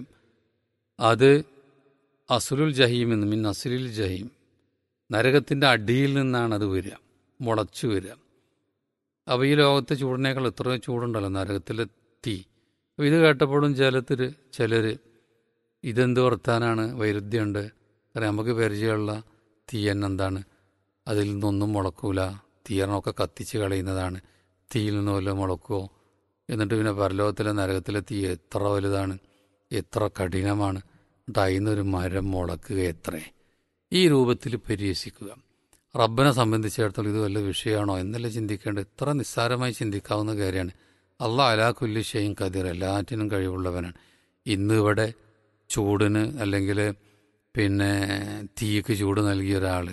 അത് അസുലുൽ ജഹീം എന്ന് മിൻ അസുലുൽ ജഹീം നരകത്തിൻ്റെ അടിയിൽ നിന്നാണ് അത് വരിക മുളച്ചു വരിക അപ്പോൾ ഈ ലോകത്തെ ചൂടിനേക്കാൾ എത്ര ചൂടുണ്ടല്ലോ നരകത്തിലെ തീ അപ്പോൾ ഇത് കേട്ടപ്പോഴും ചിലത്തിൽ ചിലർ ഇതെന്ത് വർത്താനാണ് വൈരുദ്ധ്യമുണ്ട് കാരണം നമുക്ക് പരിചയമുള്ള തീയൻ എന്താണ് അതിൽ നിന്നൊന്നും മുളക്കൂല തീയണമൊക്കെ കത്തിച്ച് കളയുന്നതാണ് തീയിൽ നിന്ന് വല്ലതും മുളക്കുമോ എന്നിട്ട് പിന്നെ പരലോകത്തിലെ നരകത്തിലെ തീ എത്ര വലുതാണ് എത്ര കഠിനമാണ് എന്നിട്ട് അതിൽ നിന്നൊരു മരം മുളക്കുക എത്രേ ഈ രൂപത്തിൽ പരിഹസിക്കുക റബ്ബനെ സംബന്ധിച്ചിടത്തോളം ഇത് വല്ല വിഷയമാണോ എന്നല്ല ചിന്തിക്കേണ്ടത് ഇത്ര നിസ്സാരമായി ചിന്തിക്കാവുന്ന കാര്യമാണ് അള്ളാഹ് അലാ കുല്ലി ഷെയ്യും കതിർ എല്ലാറ്റിനും കഴിവുള്ളവനാണ് ഇന്ന് ഇവിടെ ചൂടിന് അല്ലെങ്കിൽ പിന്നെ തീക്ക് ചൂട് നൽകിയ ഒരാൾ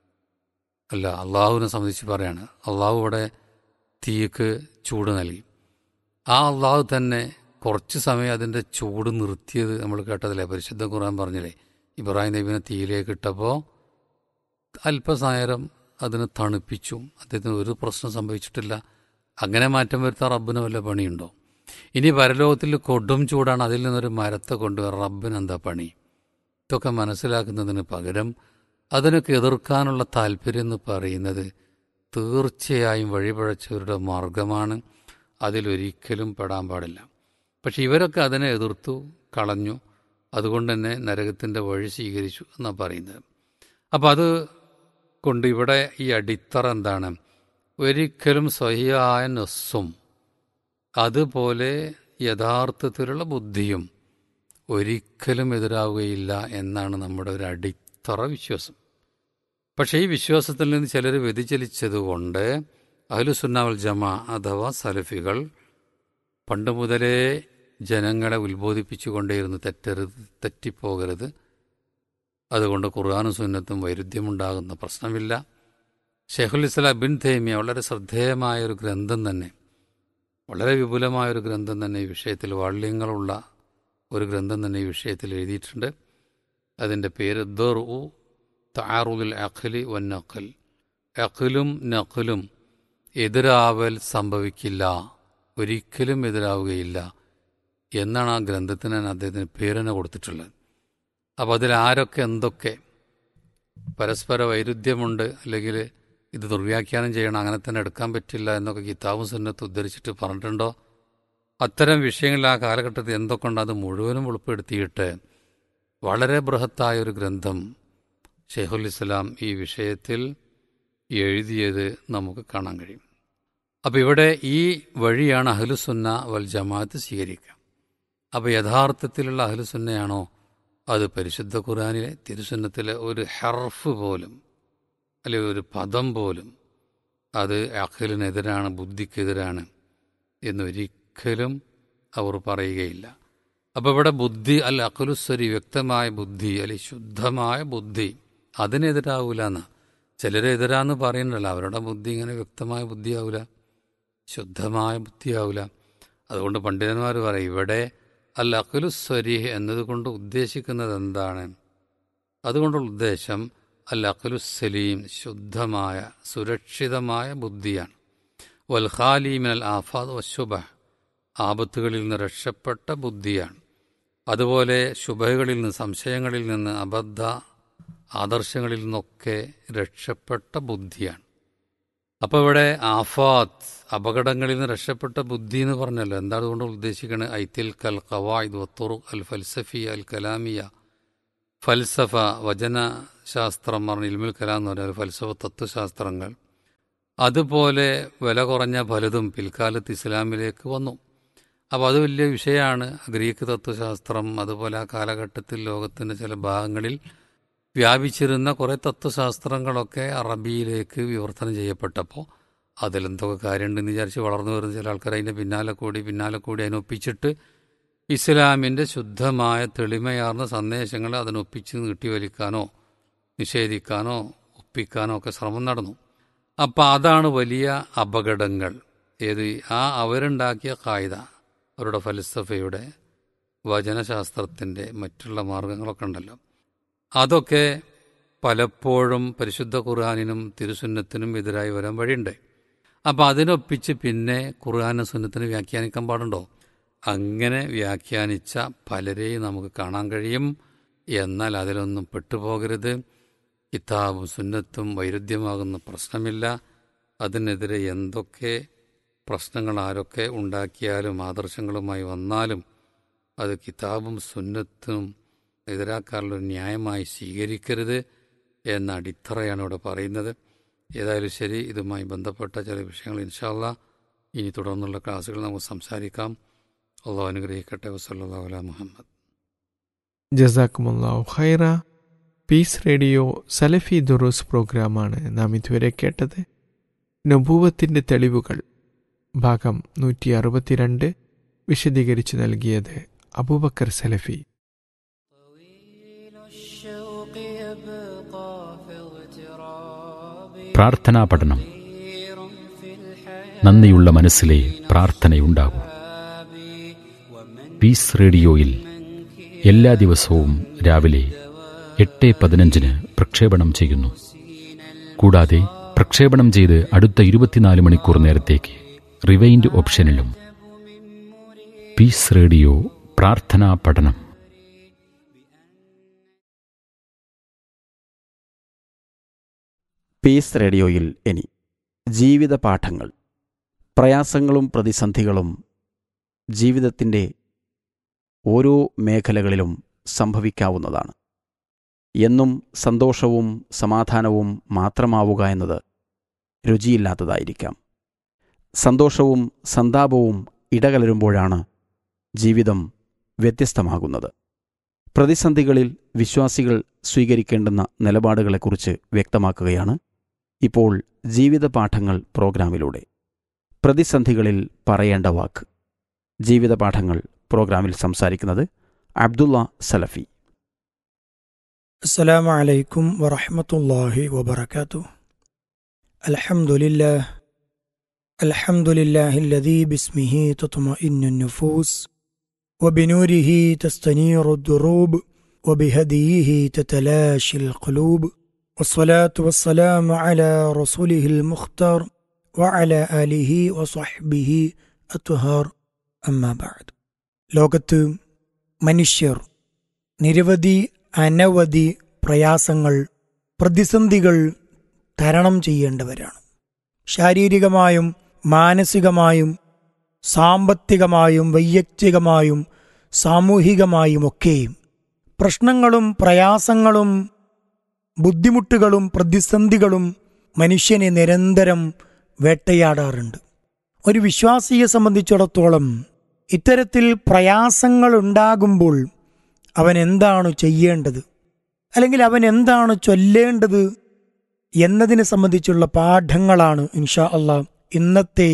അല്ല അള്ളാഹുവിനെ സംബന്ധിച്ച് പറയാണ് അള്ളാഹു ഇവിടെ തീക്ക് ചൂട് നൽകി ആ അള്ളാഹു തന്നെ കുറച്ച് സമയം അതിൻ്റെ ചൂട് നിർത്തിയത് നമ്മൾ കേട്ടതില്ലേ പരിശുദ്ധ ഖുർആൻ പറഞ്ഞില്ലേ ഇബ്രാഹിം നബീനെ തീയിലേക്ക് ഇട്ടപ്പോൾ അല്പനേരം അതിനെ തണുപ്പിച്ചു അദ്ദേഹത്തിന് ഒരു പ്രശ്നം സംഭവിച്ചിട്ടില്ല അങ്ങനെ മാറ്റം വരുത്താൻ റബ്ബിന് വല്ല പണിയുണ്ടോ ഇനി പരലോകത്തിൽ കൊടും ചൂടാണ് അതിൽ നിന്നൊരു മരത്തെ കൊണ്ടുവരാൻ റബ്ബിന് എന്താ പണി ഇതൊക്കെ മനസ്സിലാക്കുന്നതിന് പകരം അതിനൊക്കെ എതിർക്കാനുള്ള താല്പര്യം എന്ന് പറയുന്നത് തീർച്ചയായും വഴിപഴച്ചവരുടെ മാർഗമാണ് അതിലൊരിക്കലും പെടാൻ പാടില്ല പക്ഷെ ഇവരൊക്കെ അതിനെ എതിർത്തു കളഞ്ഞു അതുകൊണ്ട് തന്നെ നരകത്തിൻ്റെ വഴി സ്വീകരിച്ചു എന്നാണ് പറയുന്നത് അപ്പം അത് കൊണ്ട് ഇവിടെ ഈ അടിത്തറ എന്താണ് ഒരിക്കലും സ്വഹിയായ നസ്സും അതുപോലെ യഥാർത്ഥത്തിലുള്ള ബുദ്ധിയും ഒരിക്കലും എതിരാവുകയില്ല എന്നാണ് നമ്മുടെ ഒരു അടിത്തറ വിശ്വാസം പക്ഷേ ഈ വിശ്വാസത്തിൽ നിന്ന് ചിലർ വ്യതിചലിച്ചതുകൊണ്ട് അഹ്ലുസുന്നാവൽ ജമാ അഥവാ സലഫികൾ പണ്ട് മുതലേ ജനങ്ങളെ ഉത്ബോധിപ്പിച്ചുകൊണ്ടേയിരുന്നു തെറ്റരുത് തെറ്റിപ്പോകരുത് അതുകൊണ്ട് ഖുർആാനും സുന്നത്തും വൈരുദ്ധ്യമുണ്ടാകുന്ന പ്രശ്നമില്ല ഷെയ്ഖുൽ ഇസ്ലാം ബിൻ തേമിയ വളരെ ശ്രദ്ധേയമായ ഒരു ഗ്രന്ഥം തന്നെ വളരെ വിപുലമായ ഒരു ഗ്രന്ഥം തന്നെ ഈ വിഷയത്തിൽ വാള്യങ്ങളുള്ള ഒരു ഗ്രന്ഥം തന്നെ ഈ വിഷയത്തിൽ എഴുതിയിട്ടുണ്ട് അതിൻ്റെ പേര് ദർ ഉ താറുൽ അഖലി വൻ നഖൽ അഖലും നഖലും എതിരാവൽ സംഭവിക്കില്ല ഒരിക്കലും എതിരാവുകയില്ല എന്നാണ് ആ ഗ്രന്ഥത്തിന് ഞാൻ അദ്ദേഹത്തിന് പേരെന്നെ കൊടുത്തിട്ടുള്ളത് അപ്പോൾ അതിൽ ആരൊക്കെ എന്തൊക്കെ പരസ്പര വൈരുദ്ധ്യമുണ്ട് അല്ലെങ്കിൽ ഇത് ദുർവ്യാഖ്യാനം ചെയ്യണം അങ്ങനെ തന്നെ എടുക്കാൻ പറ്റില്ല എന്നൊക്കെ കിതാബും സുന്നത്ത് ഉദ്ധരിച്ചിട്ട് പറഞ്ഞിട്ടുണ്ടോ അത്തരം വിഷയങ്ങളിൽ ആ കാലഘട്ടത്തിൽ എന്തൊക്കെ ഉണ്ട് അത് മുഴുവനും ഉൾപ്പെടുത്തിയിട്ട് വളരെ ബൃഹത്തായ ഒരു ഗ്രന്ഥം ഷെയ്ഖുൽ ഇസ്ലാം ഈ വിഷയത്തിൽ എഴുതിയത് നമുക്ക് കാണാൻ കഴിയും അപ്പോൾ ഇവിടെ ഈ വഴിയാണ് അഹ്ലുസുന്ന വൽ ജമാഅത്ത് സ്വീകരിക്കുക അപ്പോൾ യഥാർത്ഥത്തിലുള്ള അഹ്ലുസുന്നയാണോ അത് പരിശുദ്ധ ഖുർആാനിലെ തിരുസുന്നത്തിലെ ഒരു ഹർഫ് പോലും അല്ലെങ്കിൽ ഒരു പദം പോലും അത് അഖിലിനെതിരാണ് ബുദ്ധിക്കെതിരാണ് എന്നൊരിക്കലും അവർ പറയുകയില്ല അപ്പോൾ ഇവിടെ ബുദ്ധി അല്ല അഖലുസ്വരി വ്യക്തമായ ബുദ്ധി അല്ലെങ്കിൽ ശുദ്ധമായ ബുദ്ധി അതിനെതിരാവൂല എന്ന് ചിലരെതിരാന്ന് പറയുന്നുണ്ടല്ലോ അവരുടെ ബുദ്ധി ഇങ്ങനെ വ്യക്തമായ ബുദ്ധിയാവില്ല ശുദ്ധമായ ബുദ്ധിയാവില്ല അതുകൊണ്ട് പണ്ഡിതന്മാർ പറയും ഇവിടെ അൽ അഖലുസ്വരീഹ് എന്നതുകൊണ്ട് ഉദ്ദേശിക്കുന്നത് എന്താണ് അതുകൊണ്ടുള്ള ഉദ്ദേശം അൽ അഖലുസലീം ശുദ്ധമായ സുരക്ഷിതമായ ബുദ്ധിയാണ് വൽ ഖാലീമിൻ അൽ ആഫാദ് വശുബ ആപത്തുകളിൽ നിന്ന് രക്ഷപ്പെട്ട ബുദ്ധിയാണ് അതുപോലെ ശുഭകളിൽ നിന്ന് സംശയങ്ങളിൽ നിന്ന് അബദ്ധ ആദർശങ്ങളിൽ നിന്നൊക്കെ രക്ഷപ്പെട്ട ബുദ്ധിയാണ് അപ്പോൾ ഇവിടെ ആഫാത്ത് അപകടങ്ങളിൽ നിന്ന് രക്ഷപ്പെട്ട ബുദ്ധി എന്ന് പറഞ്ഞല്ലോ എന്താണ് അതുകൊണ്ട് ഉദ്ദേശിക്കുന്നത് ഐത്തിൽ കൽ ഖവായിദ് വത്തുറു അൽ ഫൽസഫി അൽ കലാമിയ ഫൽസഫ വചനശാസ്ത്രം പറഞ്ഞ ഇൽമുൽ കലാം എന്ന് പറഞ്ഞാൽ ഫൽസഫ തത്വശാസ്ത്രങ്ങൾ അതുപോലെ വില കുറഞ്ഞ പലതും പിൽക്കാലത്ത് ഇസ്ലാമിലേക്ക് വന്നു അപ്പോൾ അത് വലിയ വിഷയമാണ് ഗ്രീക്ക് തത്വശാസ്ത്രം അതുപോലെ ആ കാലഘട്ടത്തിൽ ലോകത്തിൻ്റെ ചില ഭാഗങ്ങളിൽ വ്യാപിച്ചിരുന്ന കുറേ തത്വശാസ്ത്രങ്ങളൊക്കെ അറബിയിലേക്ക് വിവർത്തനം ചെയ്യപ്പെട്ടപ്പോൾ അതിലെന്തൊക്കെ കാര്യമുണ്ടെന്ന് വിചാരിച്ച് വളർന്നു വരുന്ന ചില ആൾക്കാർ അതിൻ്റെ പിന്നാലെ കൂടി പിന്നാലെ കൂടി അതിനൊപ്പിച്ചിട്ട് ഇസ്ലാമിൻ്റെ ശുദ്ധമായ തെളിമയാർന്ന സന്ദേശങ്ങൾ അതിനൊപ്പിച്ച് നീട്ടിവലിക്കാനോ നിഷേധിക്കാനോ ഒപ്പിക്കാനോ ഒക്കെ ശ്രമം നടന്നു അപ്പം അതാണ് വലിയ അപകടങ്ങൾ ഏത് ആ അവരുണ്ടാക്കിയ കായിക അവരുടെ ഫലസഫയുടെ വചനശാസ്ത്രത്തിൻ്റെ മറ്റുള്ള മാർഗങ്ങളൊക്കെ ഉണ്ടല്ലോ അതൊക്കെ പലപ്പോഴും പരിശുദ്ധ ഖുർആാനിനും തിരുസുന്നത്തിനും എതിരായി വരാൻ വഴിയുണ്ട് അപ്പം അതിനൊപ്പിച്ച് പിന്നെ ഖുർആാനും സുന്നത്തിനും വ്യാഖ്യാനിക്കാൻ പാടുണ്ടോ അങ്ങനെ വ്യാഖ്യാനിച്ച പലരെയും നമുക്ക് കാണാൻ കഴിയും എന്നാൽ അതിലൊന്നും പെട്ടുപോകരുത് കിതാബും സുന്നത്തും വൈരുദ്ധ്യമാകുന്ന പ്രശ്നമില്ല അതിനെതിരെ എന്തൊക്കെ പ്രശ്നങ്ങൾ ആരൊക്കെ ഉണ്ടാക്കിയാലും ആദർശങ്ങളുമായി വന്നാലും അത് കിതാബും സുന്നത്തും എതിരാക്കാനുള്ള ന്യായമായി സ്വീകരിക്കരുത് എന്ന അടിത്തറയാണ് ഇവിടെ പറയുന്നത് ഏതായാലും ശരി ഇതുമായി ബന്ധപ്പെട്ട ചില വിഷയങ്ങൾ ഇൻഷാല്ല ഇനി തുടർന്നുള്ള ക്ലാസ്സുകൾ നമുക്ക് സംസാരിക്കാം അള്ളാഹു അനുഗ്രഹിക്കട്ടെ വസല്ലാ അല മുഹമ്മദ് ജസാക്കുമുല്ലാഹു ഖൈറ പീസ് റേഡിയോ സലഫി ദുറൂസ് പ്രോഗ്രാമാണ് നാം ഇതുവരെ കേട്ടത് നബൂവത്തിൻ്റെ തെളിവുകൾ ഭാഗം നൂറ്റി അറുപത്തിരണ്ട് വിശദീകരിച്ചു നൽകിയത് അബൂബക്കർ സലഫി പ്രാർത്ഥനാ പഠനം നന്ദിയുള്ള മനസ്സിലെ പ്രാർത്ഥനയുണ്ടാകൂ പീസ് റേഡിയോയിൽ എല്ലാ ദിവസവും രാവിലെ എട്ട് പതിനഞ്ചിന് പ്രക്ഷേപണം ചെയ്യുന്നു കൂടാതെ പ്രക്ഷേപണം ചെയ്ത് അടുത്ത ഇരുപത്തിനാല് മണിക്കൂർ നേരത്തേക്ക് റിവൈൻഡ് ഓപ്ഷനിലും പീസ് റേഡിയോ പ്രാർത്ഥനാ പഠനം പീസ് റേഡിയോയിൽ ഇനി ജീവിത പാഠങ്ങൾ പ്രയാസങ്ങളും പ്രതിസന്ധികളും ജീവിതത്തിൻ്റെ ഓരോ മേഖലകളിലും സംഭവിക്കാവുന്നതാണ് എന്നും സന്തോഷവും സമാധാനവും മാത്രമാവുക എന്നത് രുചിയില്ലാത്തതായിരിക്കാം സന്തോഷവും സന്താപവും ഇടകലരുമ്പോഴാണ് ജീവിതം വ്യത്യസ്തമാകുന്നത് പ്രതിസന്ധികളിൽ വിശ്വാസികൾ സ്വീകരിക്കേണ്ടുന്ന നിലപാടുകളെക്കുറിച്ച് വ്യക്തമാക്കുകയാണ് ഇപ്പോൾ ജീവിത പാഠങ്ങൾ പ്രോഗ്രാമിലൂടെ പ്രതിസന്ധികളിൽ പറയേണ്ട വാക്ക് ജീവിത പാഠങ്ങൾ പ്രോഗ്രാമിൽ സംസാരിക്കുന്നത് അബ്ദുള്ള സലഫി السلام عليكم ورحمة الله وبركاته الحمد لله الحمد لله الذي باسمه تطمئن النفوس وبنوره تستنير الدروب وبهديه تتلاشى القلوب والصلاة والسلام على رسوله المختار وعلى آله وصحبه الطهار أما بعد ലോകത്ത് മനുഷ്യർ നിരവധി അനവധി പ്രയാസങ്ങൾ പ്രതിസന്ധികൾ തരണം ചെയ്യേണ്ടവരാണ് ശാരീരികമായും മാനസികമായും സാമ്പത്തികമായും വൈയക്തികമായും സാമൂഹികമായുമൊക്കെയും പ്രശ്നങ്ങളും പ്രയാസങ്ങളും ബുദ്ധിമുട്ടുകളും പ്രതിസന്ധികളും മനുഷ്യനെ നിരന്തരം വേട്ടയാടാറുണ്ട് ഒരു വിശ്വാസിയെ സംബന്ധിച്ചിടത്തോളം ഇത്തരത്തിൽ പ്രയാസങ്ങൾ ഉണ്ടാകുമ്പോൾ അവൻ എന്താണ് ചെയ്യേണ്ടത് അല്ലെങ്കിൽ അവൻ എന്താണ് ചൊല്ലേണ്ടത് എന്നതിനെ സംബന്ധിച്ചുള്ള പാഠങ്ങളാണ് ഇൻഷാ അള്ളാ ഇന്നത്തെ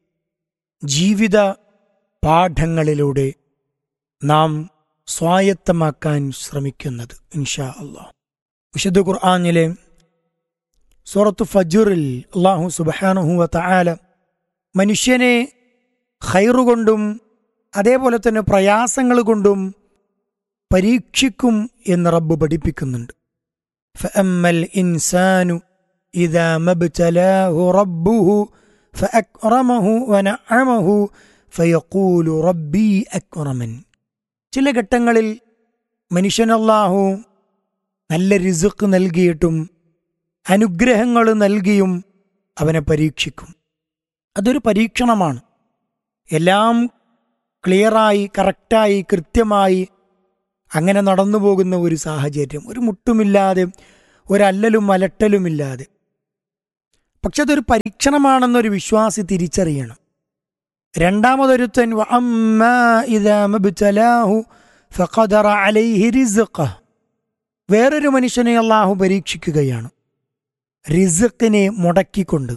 ജീവിത പാഠങ്ങളിലൂടെ നാം സ്വായത്തമാക്കാൻ ശ്രമിക്കുന്നത് ഇൻഷാ അള്ളാ വിശുദ്ധ ഖുർആാനിലെ സൂറത്ത് ഫജുറിൽ അള്ളാഹു സുബാനുഹുവ തആല മനുഷ്യനെ ഖൈറുകൊണ്ടും അതേപോലെ തന്നെ പ്രയാസങ്ങൾ കൊണ്ടും പരീക്ഷിക്കും എന്ന് റബ്ബ് പഠിപ്പിക്കുന്നുണ്ട് فأما الإنسان إذا ما ابتلاه ربه فأكرمه ونعمه فيقول ربي أكرمن ചില ഘട്ടങ്ങളിൽ മനുഷ്യനല്ലാഹു നല്ല റിസുക്ക് നൽകിയിട്ടും അനുഗ്രഹങ്ങൾ നൽകിയും അവനെ പരീക്ഷിക്കും അതൊരു പരീക്ഷണമാണ് എല്ലാം ക്ലിയറായി കറക്റ്റായി കൃത്യമായി അങ്ങനെ നടന്നു പോകുന്ന ഒരു സാഹചര്യം ഒരു മുട്ടുമില്ലാതെ ഒരല്ലലും അലട്ടലുമില്ലാതെ പക്ഷെ അതൊരു പരീക്ഷണമാണെന്നൊരു വിശ്വാസി തിരിച്ചറിയണം രണ്ടാമതൊരുത്തൻ വഅമ്മാ ഇദാ മബ്തലാഹു ഫഖദറ അലൈഹി റിസ്ഖഹ് വേറൊരു മനുഷ്യനെ അള്ളാഹു പരീക്ഷിക്കുകയാണ് റിസക്കിനെ മുടക്കിക്കൊണ്ട്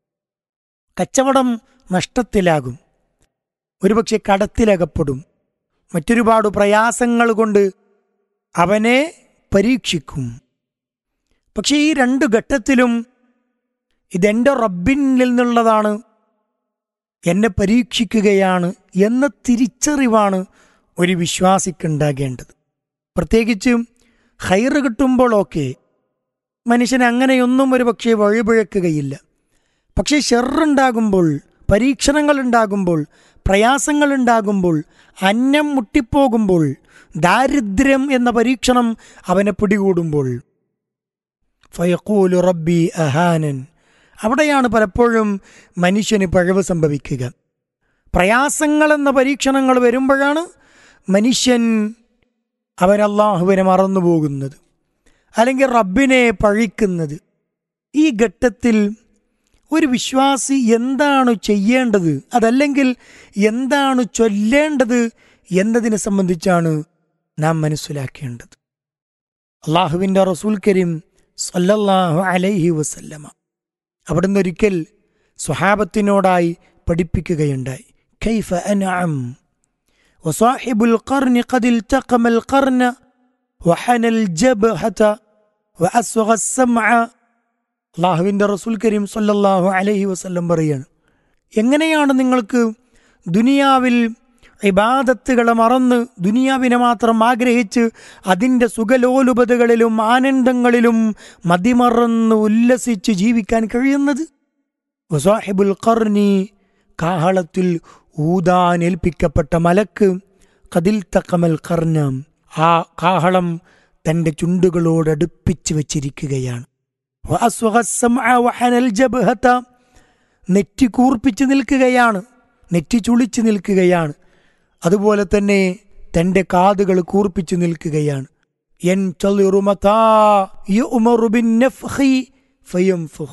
കച്ചവടം നഷ്ടത്തിലാകും ഒരുപക്ഷെ കടത്തിലകപ്പെടും മറ്റൊരുപാട് പ്രയാസങ്ങൾ കൊണ്ട് അവനെ പരീക്ഷിക്കും പക്ഷെ ഈ രണ്ട് ഘട്ടത്തിലും ഇതെൻ്റെ റബ്ബിനിൽ നിന്നുള്ളതാണ് എന്നെ പരീക്ഷിക്കുകയാണ് എന്ന തിരിച്ചറിവാണ് ഒരു വിശ്വാസിക്കുണ്ടാകേണ്ടത് പ്രത്യേകിച്ച് ഹൈറ് കിട്ടുമ്പോഴൊക്കെ മനുഷ്യൻ അങ്ങനെയൊന്നും ഒരു പക്ഷേ വഴിപിഴക്കുകയില്ല പക്ഷേ ഷെറുണ്ടാകുമ്പോൾ പരീക്ഷണങ്ങൾ ഉണ്ടാകുമ്പോൾ പ്രയാസങ്ങൾ ഉണ്ടാകുമ്പോൾ അന്നം മുട്ടിപ്പോകുമ്പോൾ ദാരിദ്ര്യം എന്ന പരീക്ഷണം അവനെ പിടികൂടുമ്പോൾ ഫയക്കൂലു റബ്ബി അഹാനൻ അവിടെയാണ് പലപ്പോഴും മനുഷ്യന് പഴവ് സംഭവിക്കുക പ്രയാസങ്ങൾ എന്ന പരീക്ഷണങ്ങൾ വരുമ്പോഴാണ് മനുഷ്യൻ അവൻ അള്ളാഹുവിനെ മറന്നു പോകുന്നത് അല്ലെങ്കിൽ റബ്ബിനെ പഴിക്കുന്നത് ഈ ഘട്ടത്തിൽ ഒരു വിശ്വാസി എന്താണ് ചെയ്യേണ്ടത് അതല്ലെങ്കിൽ എന്താണ് ചൊല്ലേണ്ടത് എന്നതിനെ സംബന്ധിച്ചാണ് നാം മനസ്സിലാക്കേണ്ടത് അള്ളാഹുവിൻ്റെ റസൂൽ കരീം സല്ലല്ലാഹു അലൈഹി വസല്ലമ അവിടുന്ന് ഒരിക്കൽ സ്വഹാബത്തിനോടായി പഠിപ്പിക്കുകയുണ്ടായി കൈഫ അൻഅം وصاحب القرن قد التقم القرن وحنى الجبهة وأسوغ السمع അള്ളാഹുവിൻ്റെ റസൂൽ കരീം സല്ലല്ലാഹു അലൈഹി വസല്ലം പറയാണ് എങ്ങനെയാണ് നിങ്ങൾക്ക് ദുനിയാവിൽ ഇബാദത്തുകളെ മറന്ന് ദുനിയാവിനെ മാത്രം ആഗ്രഹിച്ച് അതിൻ്റെ സുഖലോലുപതകളിലും ആനന്ദങ്ങളിലും മതിമറന്ന് ഉല്ലസിച്ച് ജീവിക്കാൻ കഴിയുന്നത് വസാഹിബുൽ ഖർനി കാഹളത്തിൽ ഊതാൻ ഏൽപ്പിക്കപ്പെട്ട മലക്ക് കതിൽ തക്കമൽ കർണം ആ കാഹളം തന്റെ ചുണ്ടുകളോട് അടുപ്പിച്ച് വച്ചിരിക്കുകയാണ് വഅസ്വഗ السمع وحنى الجبهة നെറ്റി കൂർപ്പിച്ച് നിൽക്കുകയാണ് നെറ്റി ചുളിച്ച് നിൽക്കുകയാണ് അതുപോലെ തന്നെ തൻ്റെ കാതുകൾ കൂർപ്പിച്ച് നിൽക്കുകയാണ് ينتظر متى يؤمر بالنفخ فينفخ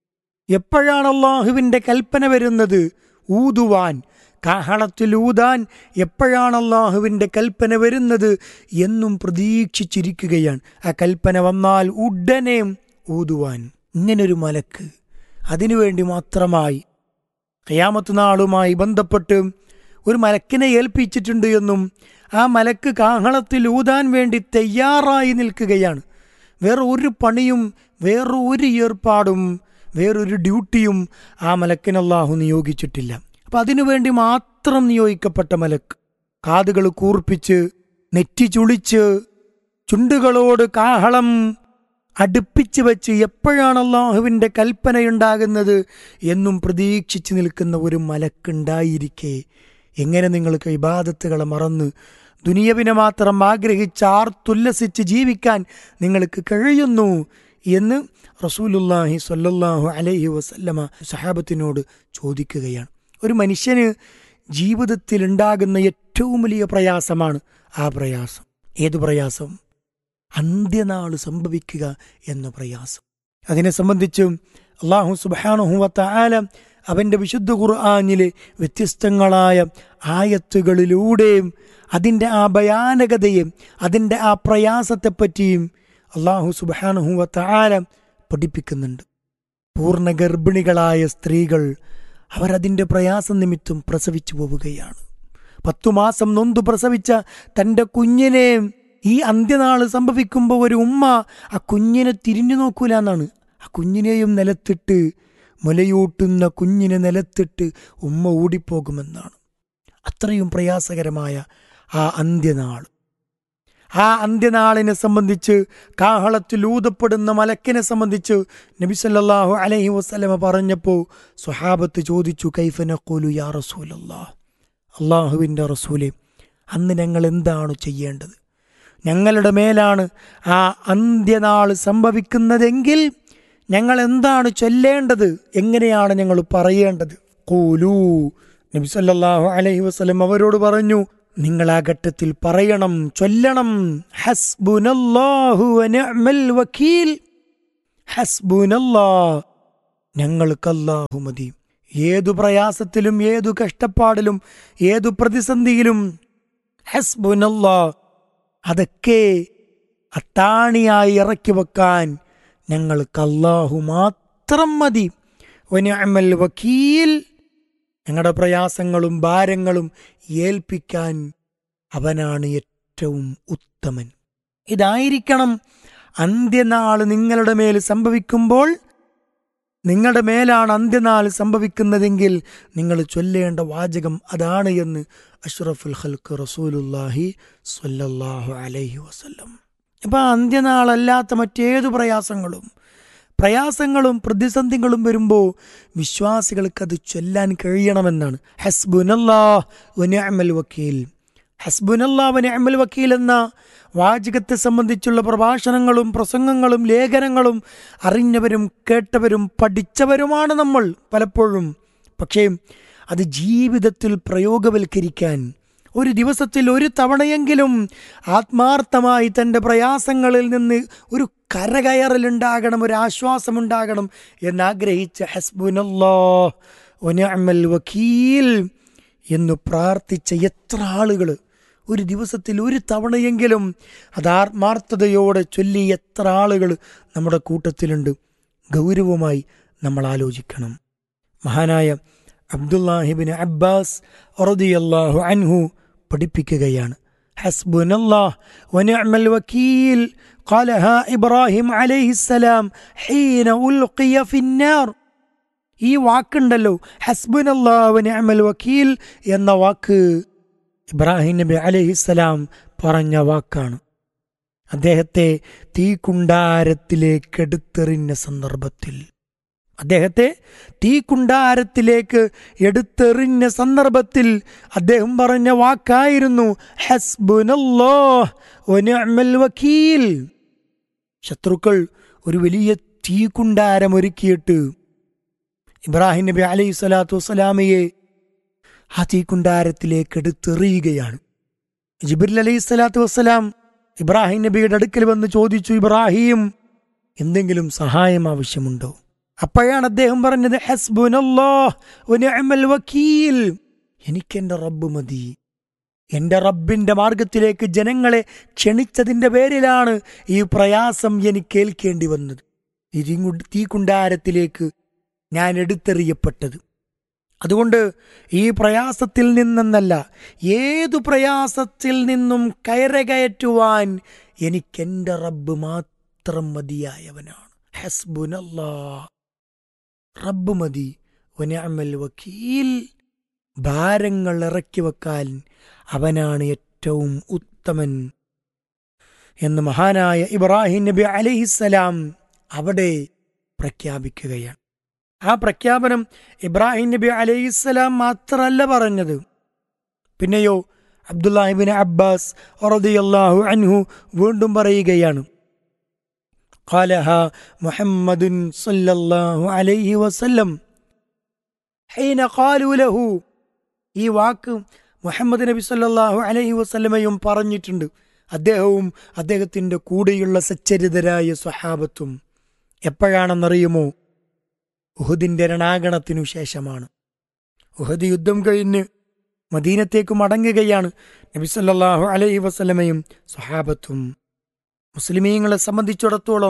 എപ്പോഴാണ് അള്ളാഹുവിൻ്റെ കൽപ്പന വരുന്നത് ഊതുവാൻ കാഹളത്തിൽ ഊതാൻ എപ്പോഴാണ് അള്ളാഹുവിൻ്റെ കൽപ്പന വരുന്നത് എന്നും പ്രതീക്ഷിച്ചിരിക്കുകയാണ് ആ കൽപ്പന വന്നാൽ ഉടനെ ഊതുവാൻ ഇങ്ങനൊരു മലക്ക് അതിനുവേണ്ടി മാത്രമായി ഖയാമത്ത് നാളുമായി ബന്ധപ്പെട്ട് ഒരു മലക്കിനെ ഏൽപ്പിച്ചിട്ടുണ്ട് എന്നും ആ മലക്ക് കാഹളത്തിൽ ഊതാൻ വേണ്ടി തയ്യാറായി നിൽക്കുകയാണ് വേറെ ഒരു പണിയും വേറെ ഒരു ഏർപ്പാടും വേറൊരു ഡ്യൂട്ടിയും ആ മലക്കിന് അള്ളാഹു നിയോഗിച്ചിട്ടില്ല അപ്പം അതിനുവേണ്ടി മാത്രം നിയോഗിക്കപ്പെട്ട മലക്ക് കാതുകൾ കൂർപ്പിച്ച് നെറ്റി ചുളിച്ച് ചുണ്ടുകളോട് കാഹളം അടുപ്പിച്ച് വെച്ച് എപ്പോഴാണ് അള്ളാഹുവിൻ്റെ കൽപ്പനയുണ്ടാകുന്നത് എന്നും പ്രതീക്ഷിച്ച് നിൽക്കുന്ന ഒരു മലക്കുണ്ടായിരിക്കെ എങ്ങനെ നിങ്ങൾക്ക് ഇബാദത്തുകളെ മറന്ന് ദുനിയവിനെ മാത്രം ആഗ്രഹിച്ച് ആർത്തുല്ലസിച്ച് ജീവിക്കാൻ നിങ്ങൾക്ക് കഴിയുന്നു എന്ന് റസൂലുല്ലാഹി സ്വല്ലല്ലാഹു അലൈഹി വസല്ലമ സഹാബത്തിനോട് ചോദിക്കുകയാണ് ഒരു മനുഷ്യന് ജീവിതത്തിൽ ഉണ്ടാകുന്ന ഏറ്റവും വലിയ പ്രയാസമാണ് ആ പ്രയാസം ഏതു പ്രയാസം അന്ത്യനാൾ സംഭവിക്കുക എന്ന പ്രയാസം അതിനെ സംബന്ധിച്ച് അള്ളാഹു സുബാനുഹുവത്ത ആല അവൻ്റെ വിശുദ്ധ ഖുർആാനിലെ വ്യത്യസ്തങ്ങളായ ആയത്തുകളിലൂടെയും അതിൻ്റെ ആ ഭയാനകതയും അതിൻ്റെ ആ പ്രയാസത്തെപ്പറ്റിയും അള്ളാഹു സുബാനുഹുവത്ത ആല പഠിപ്പിക്കുന്നുണ്ട് പൂർണ്ണ ഗർഭിണികളായ സ്ത്രീകൾ അവരതിൻ്റെ പ്രയാസം നിമിത്തം പ്രസവിച്ചു പോവുകയാണ് പത്തു മാസം നൊന്തു പ്രസവിച്ച തൻ്റെ കുഞ്ഞിനെ ഈ അന്ത്യനാൾ സംഭവിക്കുമ്പോൾ ഒരു ഉമ്മ ആ കുഞ്ഞിനെ തിരിഞ്ഞു നോക്കൂല എന്നാണ് ആ കുഞ്ഞിനെയും നിലത്തിട്ട് മുലയൂട്ടുന്ന കുഞ്ഞിനെ നിലത്തിട്ട് ഉമ്മ ഓടിപ്പോകുമെന്നാണ് അത്രയും പ്രയാസകരമായ ആ അന്ത്യനാൾ ആ അന്ത്യനാളിനെ സംബന്ധിച്ച് കാഹളത്തിൽ ഊതപ്പെടുന്ന മലക്കിനെ സംബന്ധിച്ച് നബി സല്ലല്ലാഹു അലൈഹി വസല്ലമ പറഞ്ഞപ്പോൾ സ്വഹാബത്ത് ചോദിച്ചു കൈഫനഖൂലു യാ റസൂലല്ലാ അള്ളാഹുവിൻ്റെ റസൂലെ അന്ന് ഞങ്ങൾ എന്താണ് ചെയ്യേണ്ടത് ഞങ്ങളുടെ മേലാണ് ആ അന്ത്യനാൾ സംഭവിക്കുന്നതെങ്കിൽ ഞങ്ങൾ എന്താണ് ചൊല്ലേണ്ടത് എങ്ങനെയാണ് ഞങ്ങൾ പറയേണ്ടത് കൂലൂ നബി സല്ലല്ലാഹു അലൈഹി വസല്ലം അവരോട് പറഞ്ഞു നിങ്ങൾ ആ ഘട്ടത്തിൽ പറയണം ചൊല്ലണം ഹസ്ബുനല്ലാഹു വനിഅ്മൽ വക്കീൽ ഹസ്ബുനല്ലാ ഞങ്ങൾക്ക് അല്ലാഹു മതി ഏതു പ്രയാസത്തിലും ഏതു കഷ്ടപ്പാടിലും ഏതു പ്രതിസന്ധിയിലും ഹസ്ബുനല്ലാ അതൊക്കെ അത്താണിയായി ഇറക്കി വെക്കാൻ ഞങ്ങൾക്ക് അല്ലാഹു മാത്രം മതി വനിഅ്മൽ വക്കീൽ ഞങ്ങളുടെ പ്രയാസങ്ങളും ഭാരങ്ങളും ഏൽപ്പിക്കാൻ അവനാണ് ഏറ്റവും ഉത്തമൻ ഇതായിരിക്കണം അന്ത്യനാൾ നിങ്ങളുടെ മേൽ സംഭവിക്കുമ്പോൾ നിങ്ങളുടെ മേലാണ് അന്ത്യനാൾ സംഭവിക്കുന്നതെങ്കിൽ നിങ്ങൾ ചൊല്ലേണ്ട വാചകം അതാണ് എന്ന് അഷ്റഫുൽ ഹൽക്ക് റസൂലുല്ലാഹി സ്വല്ലല്ലാഹു അലൈഹി വസല്ലം ഇപ്പം അന്ത്യനാളല്ലാത്ത മറ്റേതു പ്രയാസങ്ങളും പ്രയാസങ്ങളും പ്രതിസന്ധികളും വരുമ്പോൾ വിശ്വാസികൾക്ക് അത് ചൊല്ലാൻ കഴിയണമെന്നാണ് ഹസ്ബുനല്ലാ വനിഅമൽ വക്കീൽ ഹസ്ബുനല്ലാ വനിഅമൽ വക്കീൽ എന്ന വാചകത്തെ സംബന്ധിച്ചുള്ള പ്രഭാഷണങ്ങളും പ്രസംഗങ്ങളും ലേഖനങ്ങളും അറിഞ്ഞവരും കേട്ടവരും പഠിച്ചവരുമാണ് നമ്മൾ പലപ്പോഴും പക്ഷേ അത് ജീവിതത്തിൽ പ്രയോഗവൽക്കരിക്കാൻ ഒരു ദിവസത്തിൽ ഒരു തവണയെങ്കിലും ആത്മാർത്ഥമായി തൻ്റെ പ്രയാസങ്ങളിൽ നിന്ന് ഒരു കരകയറലുണ്ടാകണം ഒരു ആശ്വാസമുണ്ടാകണം എന്നാഗ്രഹിച്ച ഹസ്ബുനല്ലോ ഒനഅമൽ വക്കീൽ എന്ന് പ്രാർത്ഥിച്ച എത്ര ആളുകൾ ഒരു ദിവസത്തിൽ ഒരു തവണയെങ്കിലും അത് ആത്മാർത്ഥതയോടെ ചൊല്ലി എത്ര ആളുകൾ നമ്മുടെ കൂട്ടത്തിലുണ്ട് ഗൗരവമായി നമ്മൾ ആലോചിക്കണം മഹാനായ അബ്ദുല്ലാഹിബിൻ അബ്ബാസ് റളിയല്ലാഹു അൻഹു പഠിപ്പിക്കുകയാണ് ഹസ്ബുനല്ലാഹ് വനിഅമൽ വക്കീൽ قالها ഇബ്രാഹിം عليه السلام حين ألقي في النار ഈ വാക്കുണ്ടല്ലോ ഹസ്ബുനല്ലാഹു വനിഅമൽ വക്കീൽ എന്ന വാക്ക് ഇബ്രാഹിം നബി അലൈഹിസ്സലാം പറഞ്ഞ വാക്കാണ് അദ്ദേഹത്തെ തീക്കുണ്ടാരത്തിലേക്ക് എടുത്തെറിഞ്ഞ സന്ദർഭത്തിൽ അദ്ദേഹത്തെ തീക്കുണ്ടാരത്തിലേക്ക് എടുത്തെറിഞ്ഞ സന്ദർഭത്തിൽ അദ്ദേഹം പറഞ്ഞ വാക്കായിരുന്നു ഹസ്ബുനല്ലാഹ് വനിഅ്മൽ വക്കീൽ ശത്രുക്കൾ ഒരു വലിയ തീക്കുണ്ടാരം ഒരുക്കിയിട്ട് ഇബ്രാഹിം നബി അലൈഹി സ്വലാത്തു വസ്സലാമയെ ആ തീക്കുണ്ടാരത്തിലേക്ക് എടുത്തെറിയുകയാണ് ജിബിർ അലൈഹി സ്വലാത്തു വസ്സലാം ഇബ്രാഹിം നബിയുടെ അടുക്കൽ വന്ന് ചോദിച്ചു ഇബ്രാഹിം എന്തെങ്കിലും സഹായം ആവശ്യമുണ്ടോ അപ്പോഴാണ് അദ്ദേഹം പറഞ്ഞത് ഹസ്ബുനല്ലാഹ് വനിഅ്മൽ വക്കീൽ എനിക്കെന്റെ റബ്ബ് മതി എന്റെ റബ്ബിന്റെ മാർഗത്തിലേക്ക് ജനങ്ങളെ ക്ഷണിച്ചതിന്റെ പേരിലാണ് ഈ പ്രയാസം എനിക്ക് ഏൽക്കേണ്ടി വന്നത് ഈ തീങ്കു- തീക്കുണ്ടാരത്തിലേക്ക് ഞാൻ എടുത്തെറിയപ്പെട്ടത് അതുകൊണ്ട് ഈ പ്രയാസത്തിൽ നിന്നെന്നല്ല ഏതു പ്രയാസത്തിൽ നിന്നും കയറകയറ്റുവാൻ എനിക്കെന്റെ റബ്ബ് മാത്രം മതിയായവനാണ് ഹസ്ബുനല്ലാ റബ്ബ് മതി വനഅമൽ വക്കീൽ ഭാരങ്ങൾ ഇറക്കി വെക്കാൻ അവനാണ് ഏറ്റവും ഉത്തമൻ എന്ന് മഹാനായ ഇബ്രാഹിം നബി അലഹിസലാം അവിടെ പ്രഖ്യാപിക്കുകയാണ് ആ പ്രഖ്യാപനം ഇബ്രാഹിം നബി അലൈഹിസ്സലാം മാത്രമല്ല പറഞ്ഞത് പിന്നെയോ അബ്ദുല്ലാഹിബിൻ അബ്ബാസ് റളിയല്ലാഹു അൻഹു വീണ്ടും പറയുകയാണ് قالها محمد صلى الله عليه وسلم حين قالوا له ഈ വാക്ക് മുഹമ്മദ് നബി സല്ലല്ലാഹു അലൈഹി വസല്ലമയും പറഞ്ഞിട്ടുണ്ട് അദ്ദേഹവും അദ്ദേഹത്തിൻ്റെ കൂടെയുള്ള സച്ചരിതരായ സ്വഹാബത്തും എപ്പോഴാണെന്നറിയുമോ ഉഹുദിന്റെ രണാഗണത്തിനു ശേഷമാണ് ഉഹദ് യുദ്ധം കഴിഞ്ഞ് മദീനത്തേക്ക് മടങ്ങുകയാണ് നബി സല്ലല്ലാഹു അലൈഹി വസല്ലമയും സ്വഹാബത്തും മുസ്ലിമീങ്ങളെ സംബന്ധിച്ചിടത്തോളം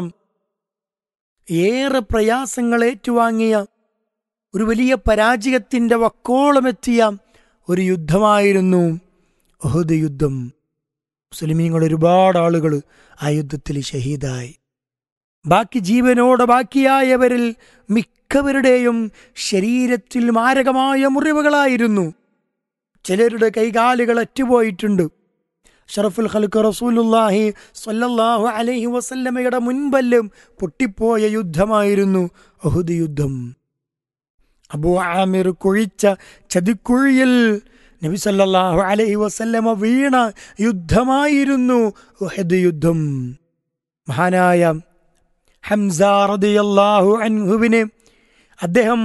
ഏറെ പ്രയാസങ്ങൾ ഏറ്റുവാങ്ങിയ ഒരു വലിയ പരാജയത്തിന്റെ വക്കോളമെത്തിയ ഒരു യുദ്ധമായിരുന്നു ഉഹദ് യുദ്ധം മുസ്ലിമീങ്ങൾ ഒരുപാട് ആളുകൾ ആ യുദ്ധത്തിൽ ഷഹീദായി ബാക്കി ജീവനോടെ ബാക്കിയായവരിൽ മിക്കവരുടെയും ശരീരത്തിൽ മാരകമായ മുറിവുകളായിരുന്നു ചിലരുടെ കൈകാലുകൾ അറ്റുപോയിട്ടുണ്ട് ഷറഫുൽ ഖൽക്ക് റസൂലുല്ലാഹി സ്വല്ലല്ലാഹു അലൈഹി വസല്ലമയുടെ മുൻപല്ലും പൊട്ടിപ്പോയ യുദ്ധമായിരുന്നു അഹുദ് യുദ്ധം അബൂ ആമിർ കുഴിച്ച ചതിക്കുഴിയിൽ നബി സല്ലല്ലാഹു അലൈഹി വസല്ലമ വീണ യുദ്ധമായിരുന്നു ഉഹദ് യുദ്ധം മഹാനായ ഹംസ റളിയല്ലാഹു അൻഹുവിനെ അദ്ദേഹം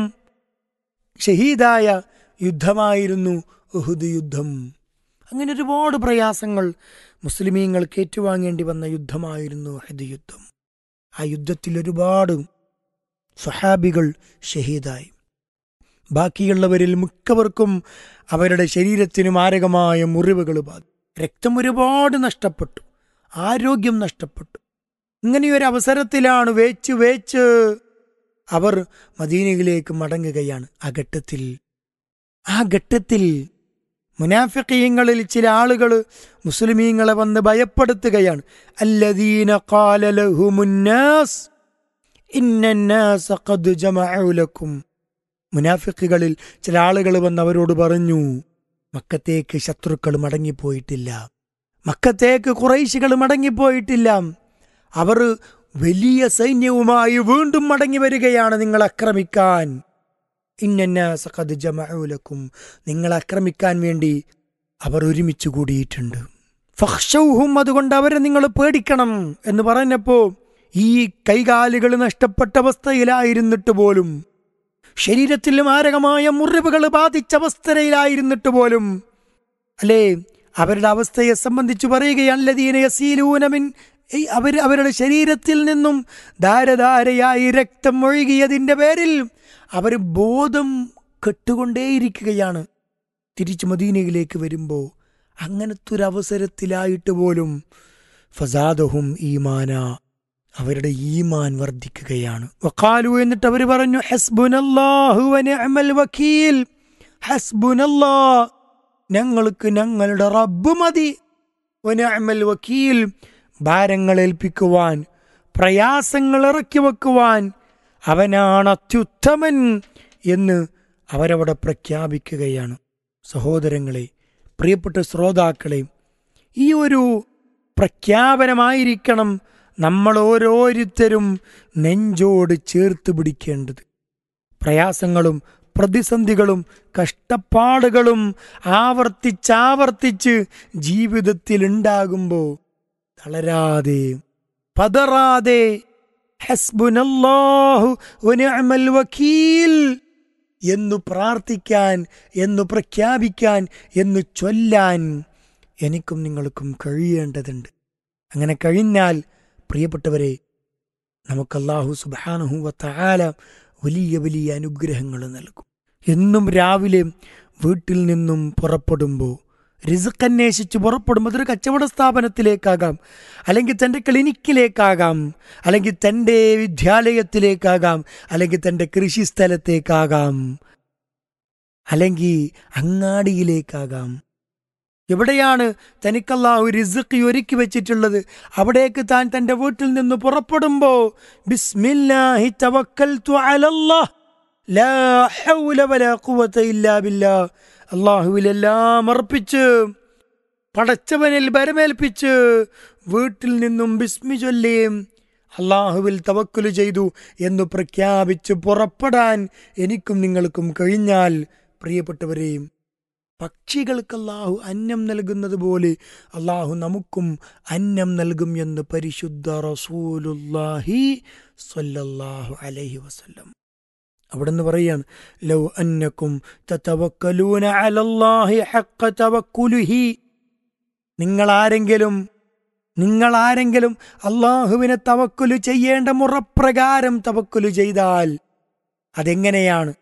ഷഹീദായ യുദ്ധമായിരുന്നു ഉഹുദ് യുദ്ധം അങ്ങനെ ഒരുപാട് പ്രയാസങ്ങൾ മുസ്ലിമീങ്ങൾക്ക് ഏറ്റുവാങ്ങേണ്ടി വന്ന യുദ്ധമായിരുന്നു ഉഹദ് യുദ്ധം ആ യുദ്ധത്തിൽ ഒരുപാട് സ്വഹാബികൾ ഷഹീദായി ബാക്കിയുള്ളവരിൽ മിക്കവർക്കും അവരുടെ ശരീരത്തിന് മാരകമായ മുറിവുകൾ ബാധി രക്തം ഒരുപാട് നഷ്ടപ്പെട്ടു ആരോഗ്യം നഷ്ടപ്പെട്ടു ഇങ്ങനെയൊരു അവസരത്തിലാണ് വേച്ച് വേച്ച് അവർ മദീനയിലേക്ക് മടങ്ങുകയാണ് ആ ഘട്ടത്തിൽ ആ ഘട്ടത്തിൽ മുനാഫിക്കീങ്ങളിൽ ചില ആളുകൾ മുസ്ലിമീങ്ങളെ വന്ന് ഭയപ്പെടുത്തുകയാണ് അല്ലദീന ഖാല ലഹുമുന്നാസ് ഇന്നന്നാസ ഖദ് ജമഅു ലക്കും മുനാഫിക്കുകളിൽ ചില ആളുകൾ വന്ന് അവരോട് പറഞ്ഞു മക്കത്തേക്ക് ശത്രുക്കൾ മടങ്ങിപ്പോയിട്ടില്ല മക്കത്തേക്ക് കുറൈശികൾ മടങ്ങിപ്പോയിട്ടില്ല അവർ വലിയ സൈന്യവുമായി വീണ്ടും മടങ്ങി വരികയാണ് നിങ്ങൾ ആക്രമിക്കാൻ ഇന്നന്നാസഖദ് ജമഅൂലക്കും നിങ്ങളെ ആക്രമിക്കാൻ വേണ്ടി അവർ ഒരുമിച്ച് കൂടിയിട്ടുണ്ട് ഫഹ്ഷൗഹും അതുകൊണ്ട് അവരെ നിങ്ങൾ പേടിക്കണം എന്ന് പറഞ്ഞപ്പോ ഈ കൈകാലുകൾ നഷ്ടപ്പെട്ട അവസ്ഥയിലായിരുന്നിട്ട് പോലും ശരീരത്തിൽ മാരകമായ മുറിവുകൾ ബാധിച്ച അവസ്ഥയിലായിരുന്നിട്ട് പോലും അല്ലേ അവരുടെ അവസ്ഥയെ സംബന്ധിച്ച് പറയുകയല്ലതീനയസീലൂനമിൻ അവർ അവരുടെ ശരീരത്തിൽ നിന്നും ധാരധാരയായി രക്തം ഒഴുകിയതിൻ്റെ പേരിൽ അവർ ബോധം കെട്ടുകൊണ്ടേയിരിക്കുകയാണ് തിരിച്ചു മദീനയിലേക്ക് വരുമ്പോൾ അങ്ങനത്തെ ഒരു അവസരത്തിലായിട്ട് പോലും ഫസാദഹും ഈമാന അവരുടെ ഈമാൻ വർദ്ധിക്കുകയാണ് വഖാലു എന്നിട്ട് അവർ പറഞ്ഞു ഹസ്ബുനല്ലാഹു വനിഅമൽ വക്കീൽ ഹസ്ബുനല്ലാ ഞങ്ങൾക്ക് ഞങ്ങളുടെ റബ്ബ് മതി വനിഅമൽ വക്കീൽ ഭാരങ്ങൾ ഏൽപ്പിക്കുവാൻ പ്രയാസങ്ങൾ ഇറക്കി വെക്കുവാൻ അവനാണ് അത്യുത്തമൻ എന്ന് അവരവിടെ പ്രഖ്യാപിക്കുകയാണ് സഹോദരങ്ങളെ പ്രിയപ്പെട്ട ശ്രോതാക്കളെ ഈ ഒരു പ്രഖ്യാപനമായിരിക്കണം നമ്മൾ ഓരോരുത്തരും നെഞ്ചോട് ചേർത്ത് പിടിക്കേണ്ടത് പ്രയാസങ്ങളും പ്രതിസന്ധികളും കഷ്ടപ്പാടുകളും ആവർത്തിച്ചാവർത്തിച്ച് ജീവിതത്തിൽ ഉണ്ടാകുമ്പോൾ തളരാതെ പതറാതെ ഹസ്ബുനല്ലാഹു വനിഅമൽ വക്കീൽ എന്നു പ്രാർത്ഥിക്കാൻ എന്നു പ്രഖ്യാപിക്കാൻ എന്നു ചൊല്ലാൻ എനിക്കും നിങ്ങൾക്കും കഴിയേണ്ടതുണ്ട് അങ്ങനെ കഴിഞ്ഞാൽ പ്രിയപ്പെട്ടവരെ നമുക്ക് അള്ളാഹു സുബാനഹു വത്താല വലിയ വലിയ അനുഗ്രഹങ്ങൾ നൽകും എന്നും രാവിലെ വീട്ടിൽ നിന്നും പുറപ്പെടുമ്പോൾ റിസ്ക് അന്വേഷിച്ച് പുറപ്പെടുമ്പോൾ അതൊരു കച്ചവട സ്ഥാപനത്തിലേക്കാകാം അല്ലെങ്കിൽ തൻ്റെ ക്ലിനിക്കിലേക്കാകാം അല്ലെങ്കിൽ തൻ്റെ വിദ്യാലയത്തിലേക്കാകാം അല്ലെങ്കിൽ തൻ്റെ കൃഷിസ്ഥലത്തേക്കാകാം അല്ലെങ്കിൽ അങ്ങാടിയിലേക്കാകാം എവിടെയാണ് തനിക്കല്ലാഹു റിസ്ക് ഒരുക്കി വെച്ചിട്ടുള്ളത് അവിടേക്ക് താൻ തൻ്റെ വീട്ടിൽ നിന്ന് പുറപ്പെടുമ്പോൾ ബിസ്മില്ലാഹി തവക്കൽതു അലല്ലാഹ് ലാ ഹൗല വലാ ഖുവത ഇല്ലാ ബില്ലാഹ് അള്ളാഹുവിലെല്ലാം അർപ്പിച്ച് പടച്ചവനിൽ ബരമേൽപ്പിച്ച് വീട്ടിൽ നിന്നും ബിസ്മി ചൊല്ലിയും അള്ളാഹുവിൽ തവക്കുല് ചെയ്തു എന്ന് പ്രഖ്യാപിച്ച് പുറപ്പെടാൻ എനിക്കും നിങ്ങൾക്കും കഴിഞ്ഞാൽ പ്രിയപ്പെട്ടവരെയും പക്ഷികൾക്ക് അള്ളാഹു അന്നം നൽകുന്നത് പോലെ അള്ളാഹു നമുക്കും അന്നം നൽകും എന്ന് പരിശുദ്ധ റസൂലുല്ലാഹി സ്വല്ലല്ലാഹു അലൈഹി വസല്ലം അവിടുന്ന് പറയാണ് ലൗ അന്നക്കും തതവക്കലൂന അലല്ലാഹി ഹഖ തവക്കുലുഹി നിങ്ങൾ ആരെങ്കിലും നിങ്ങൾ ആരെങ്കിലും അള്ളാഹുവിനെ തവക്കുലു ചെയ്യേണ്ട മുറപ്രകാരം തവക്കുലു ചെയ്താൽ അതെങ്ങനെയാണ്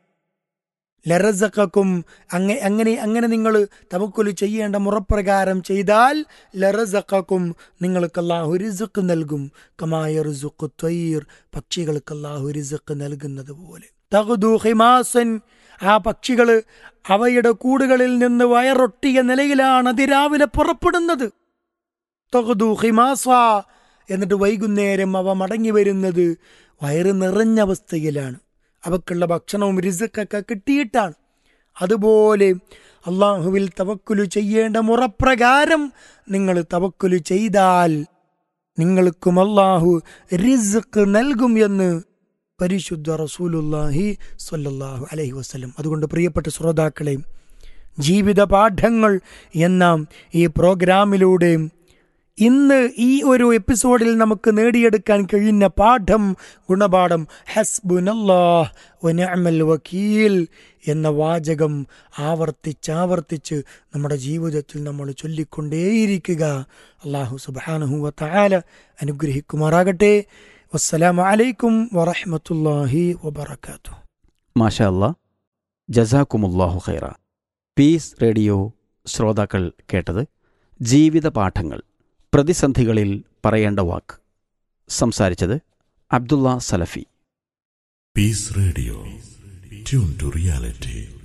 ലറസക്കും അങ്ങ അങ്ങനെ അങ്ങനെ നിങ്ങൾ തവക്കുലു ചെയ്യേണ്ട മുറപ്രകാരം ചെയ്താൽ ലറസക്കും നിങ്ങൾക്ക് അള്ളാഹു റിസുക്ക് നൽകും കമായ റിസുക്ക് ത്വയീർ പക്ഷികൾക്ക് അള്ളാഹു റിസുക്ക് നൽകുന്നത് പോലെ തകുദു ഹിമാസൻ ആ പക്ഷികൾ അവയുടെ കൂടുകളിൽ നിന്ന് വയറൊട്ടിയ നിലയിലാണ് അതിരാവിലെ പുറപ്പെടുന്നത് തകുദു ഹിമാസ എന്നിട്ട് വൈകുന്നേരം അവ മടങ്ങി വരുന്നത് വയറ് നിറഞ്ഞ അവസ്ഥയിലാണ് അവക്കുള്ള ഭക്ഷണവും റിസുക്കൊക്കെ കിട്ടിയിട്ടാണ് അതുപോലെ അള്ളാഹുവിൽ തവക്കുലു ചെയ്യേണ്ട മുറപ്രകാരം നിങ്ങൾ തവക്കുലു ചെയ്താൽ നിങ്ങൾക്കും അള്ളാഹു റിസുക്ക് നൽകും എന്ന് പരിശുദ്ധ റസൂലുല്ലാഹി സ്വല്ലല്ലാഹു അലൈഹി വസ്ലം അതുകൊണ്ട് പ്രിയപ്പെട്ട ശ്രോതാക്കളെ ജീവിത പാഠങ്ങൾ എന്ന ഈ പ്രോഗ്രാമിലൂടെ ഇന്ന് ഈ ഒരു എപ്പിസോഡിൽ നമുക്ക് നേടിയെടുക്കാൻ കഴിയുന്ന പാഠം ഗുണപാഠം ഹസ്ബുനല്ലാഹ് വനിഅമൽ വക്കീൽ എന്ന വാചകം ആവർത്തിച്ചാവർത്തിച്ച് നമ്മുടെ ജീവിതത്തിൽ നമ്മൾ ചൊല്ലിക്കൊണ്ടേയിരിക്കുക അള്ളാഹു സുബാനഹു വത്താല അനുഗ്രഹിക്കുമാറാകട്ടെ വസ്സലാമു അലൈക്കും വറഹ്മത്തുള്ളാഹി വബറകാതുഹു മാഷാ അല്ലാ ജസാക്കുമുല്ലാഹു ഖൈറ പീസ് റേഡിയോ ശ്രോതാക്കൾ കേട്ടത് ജീവിത പാഠങ്ങൾ പ്രതിസന്ധികളിൽ പറയേണ്ട വാക്ക് സംസാരിച്ചത് അബ്ദുള്ള സലഫി Peace Radio. Tune to reality.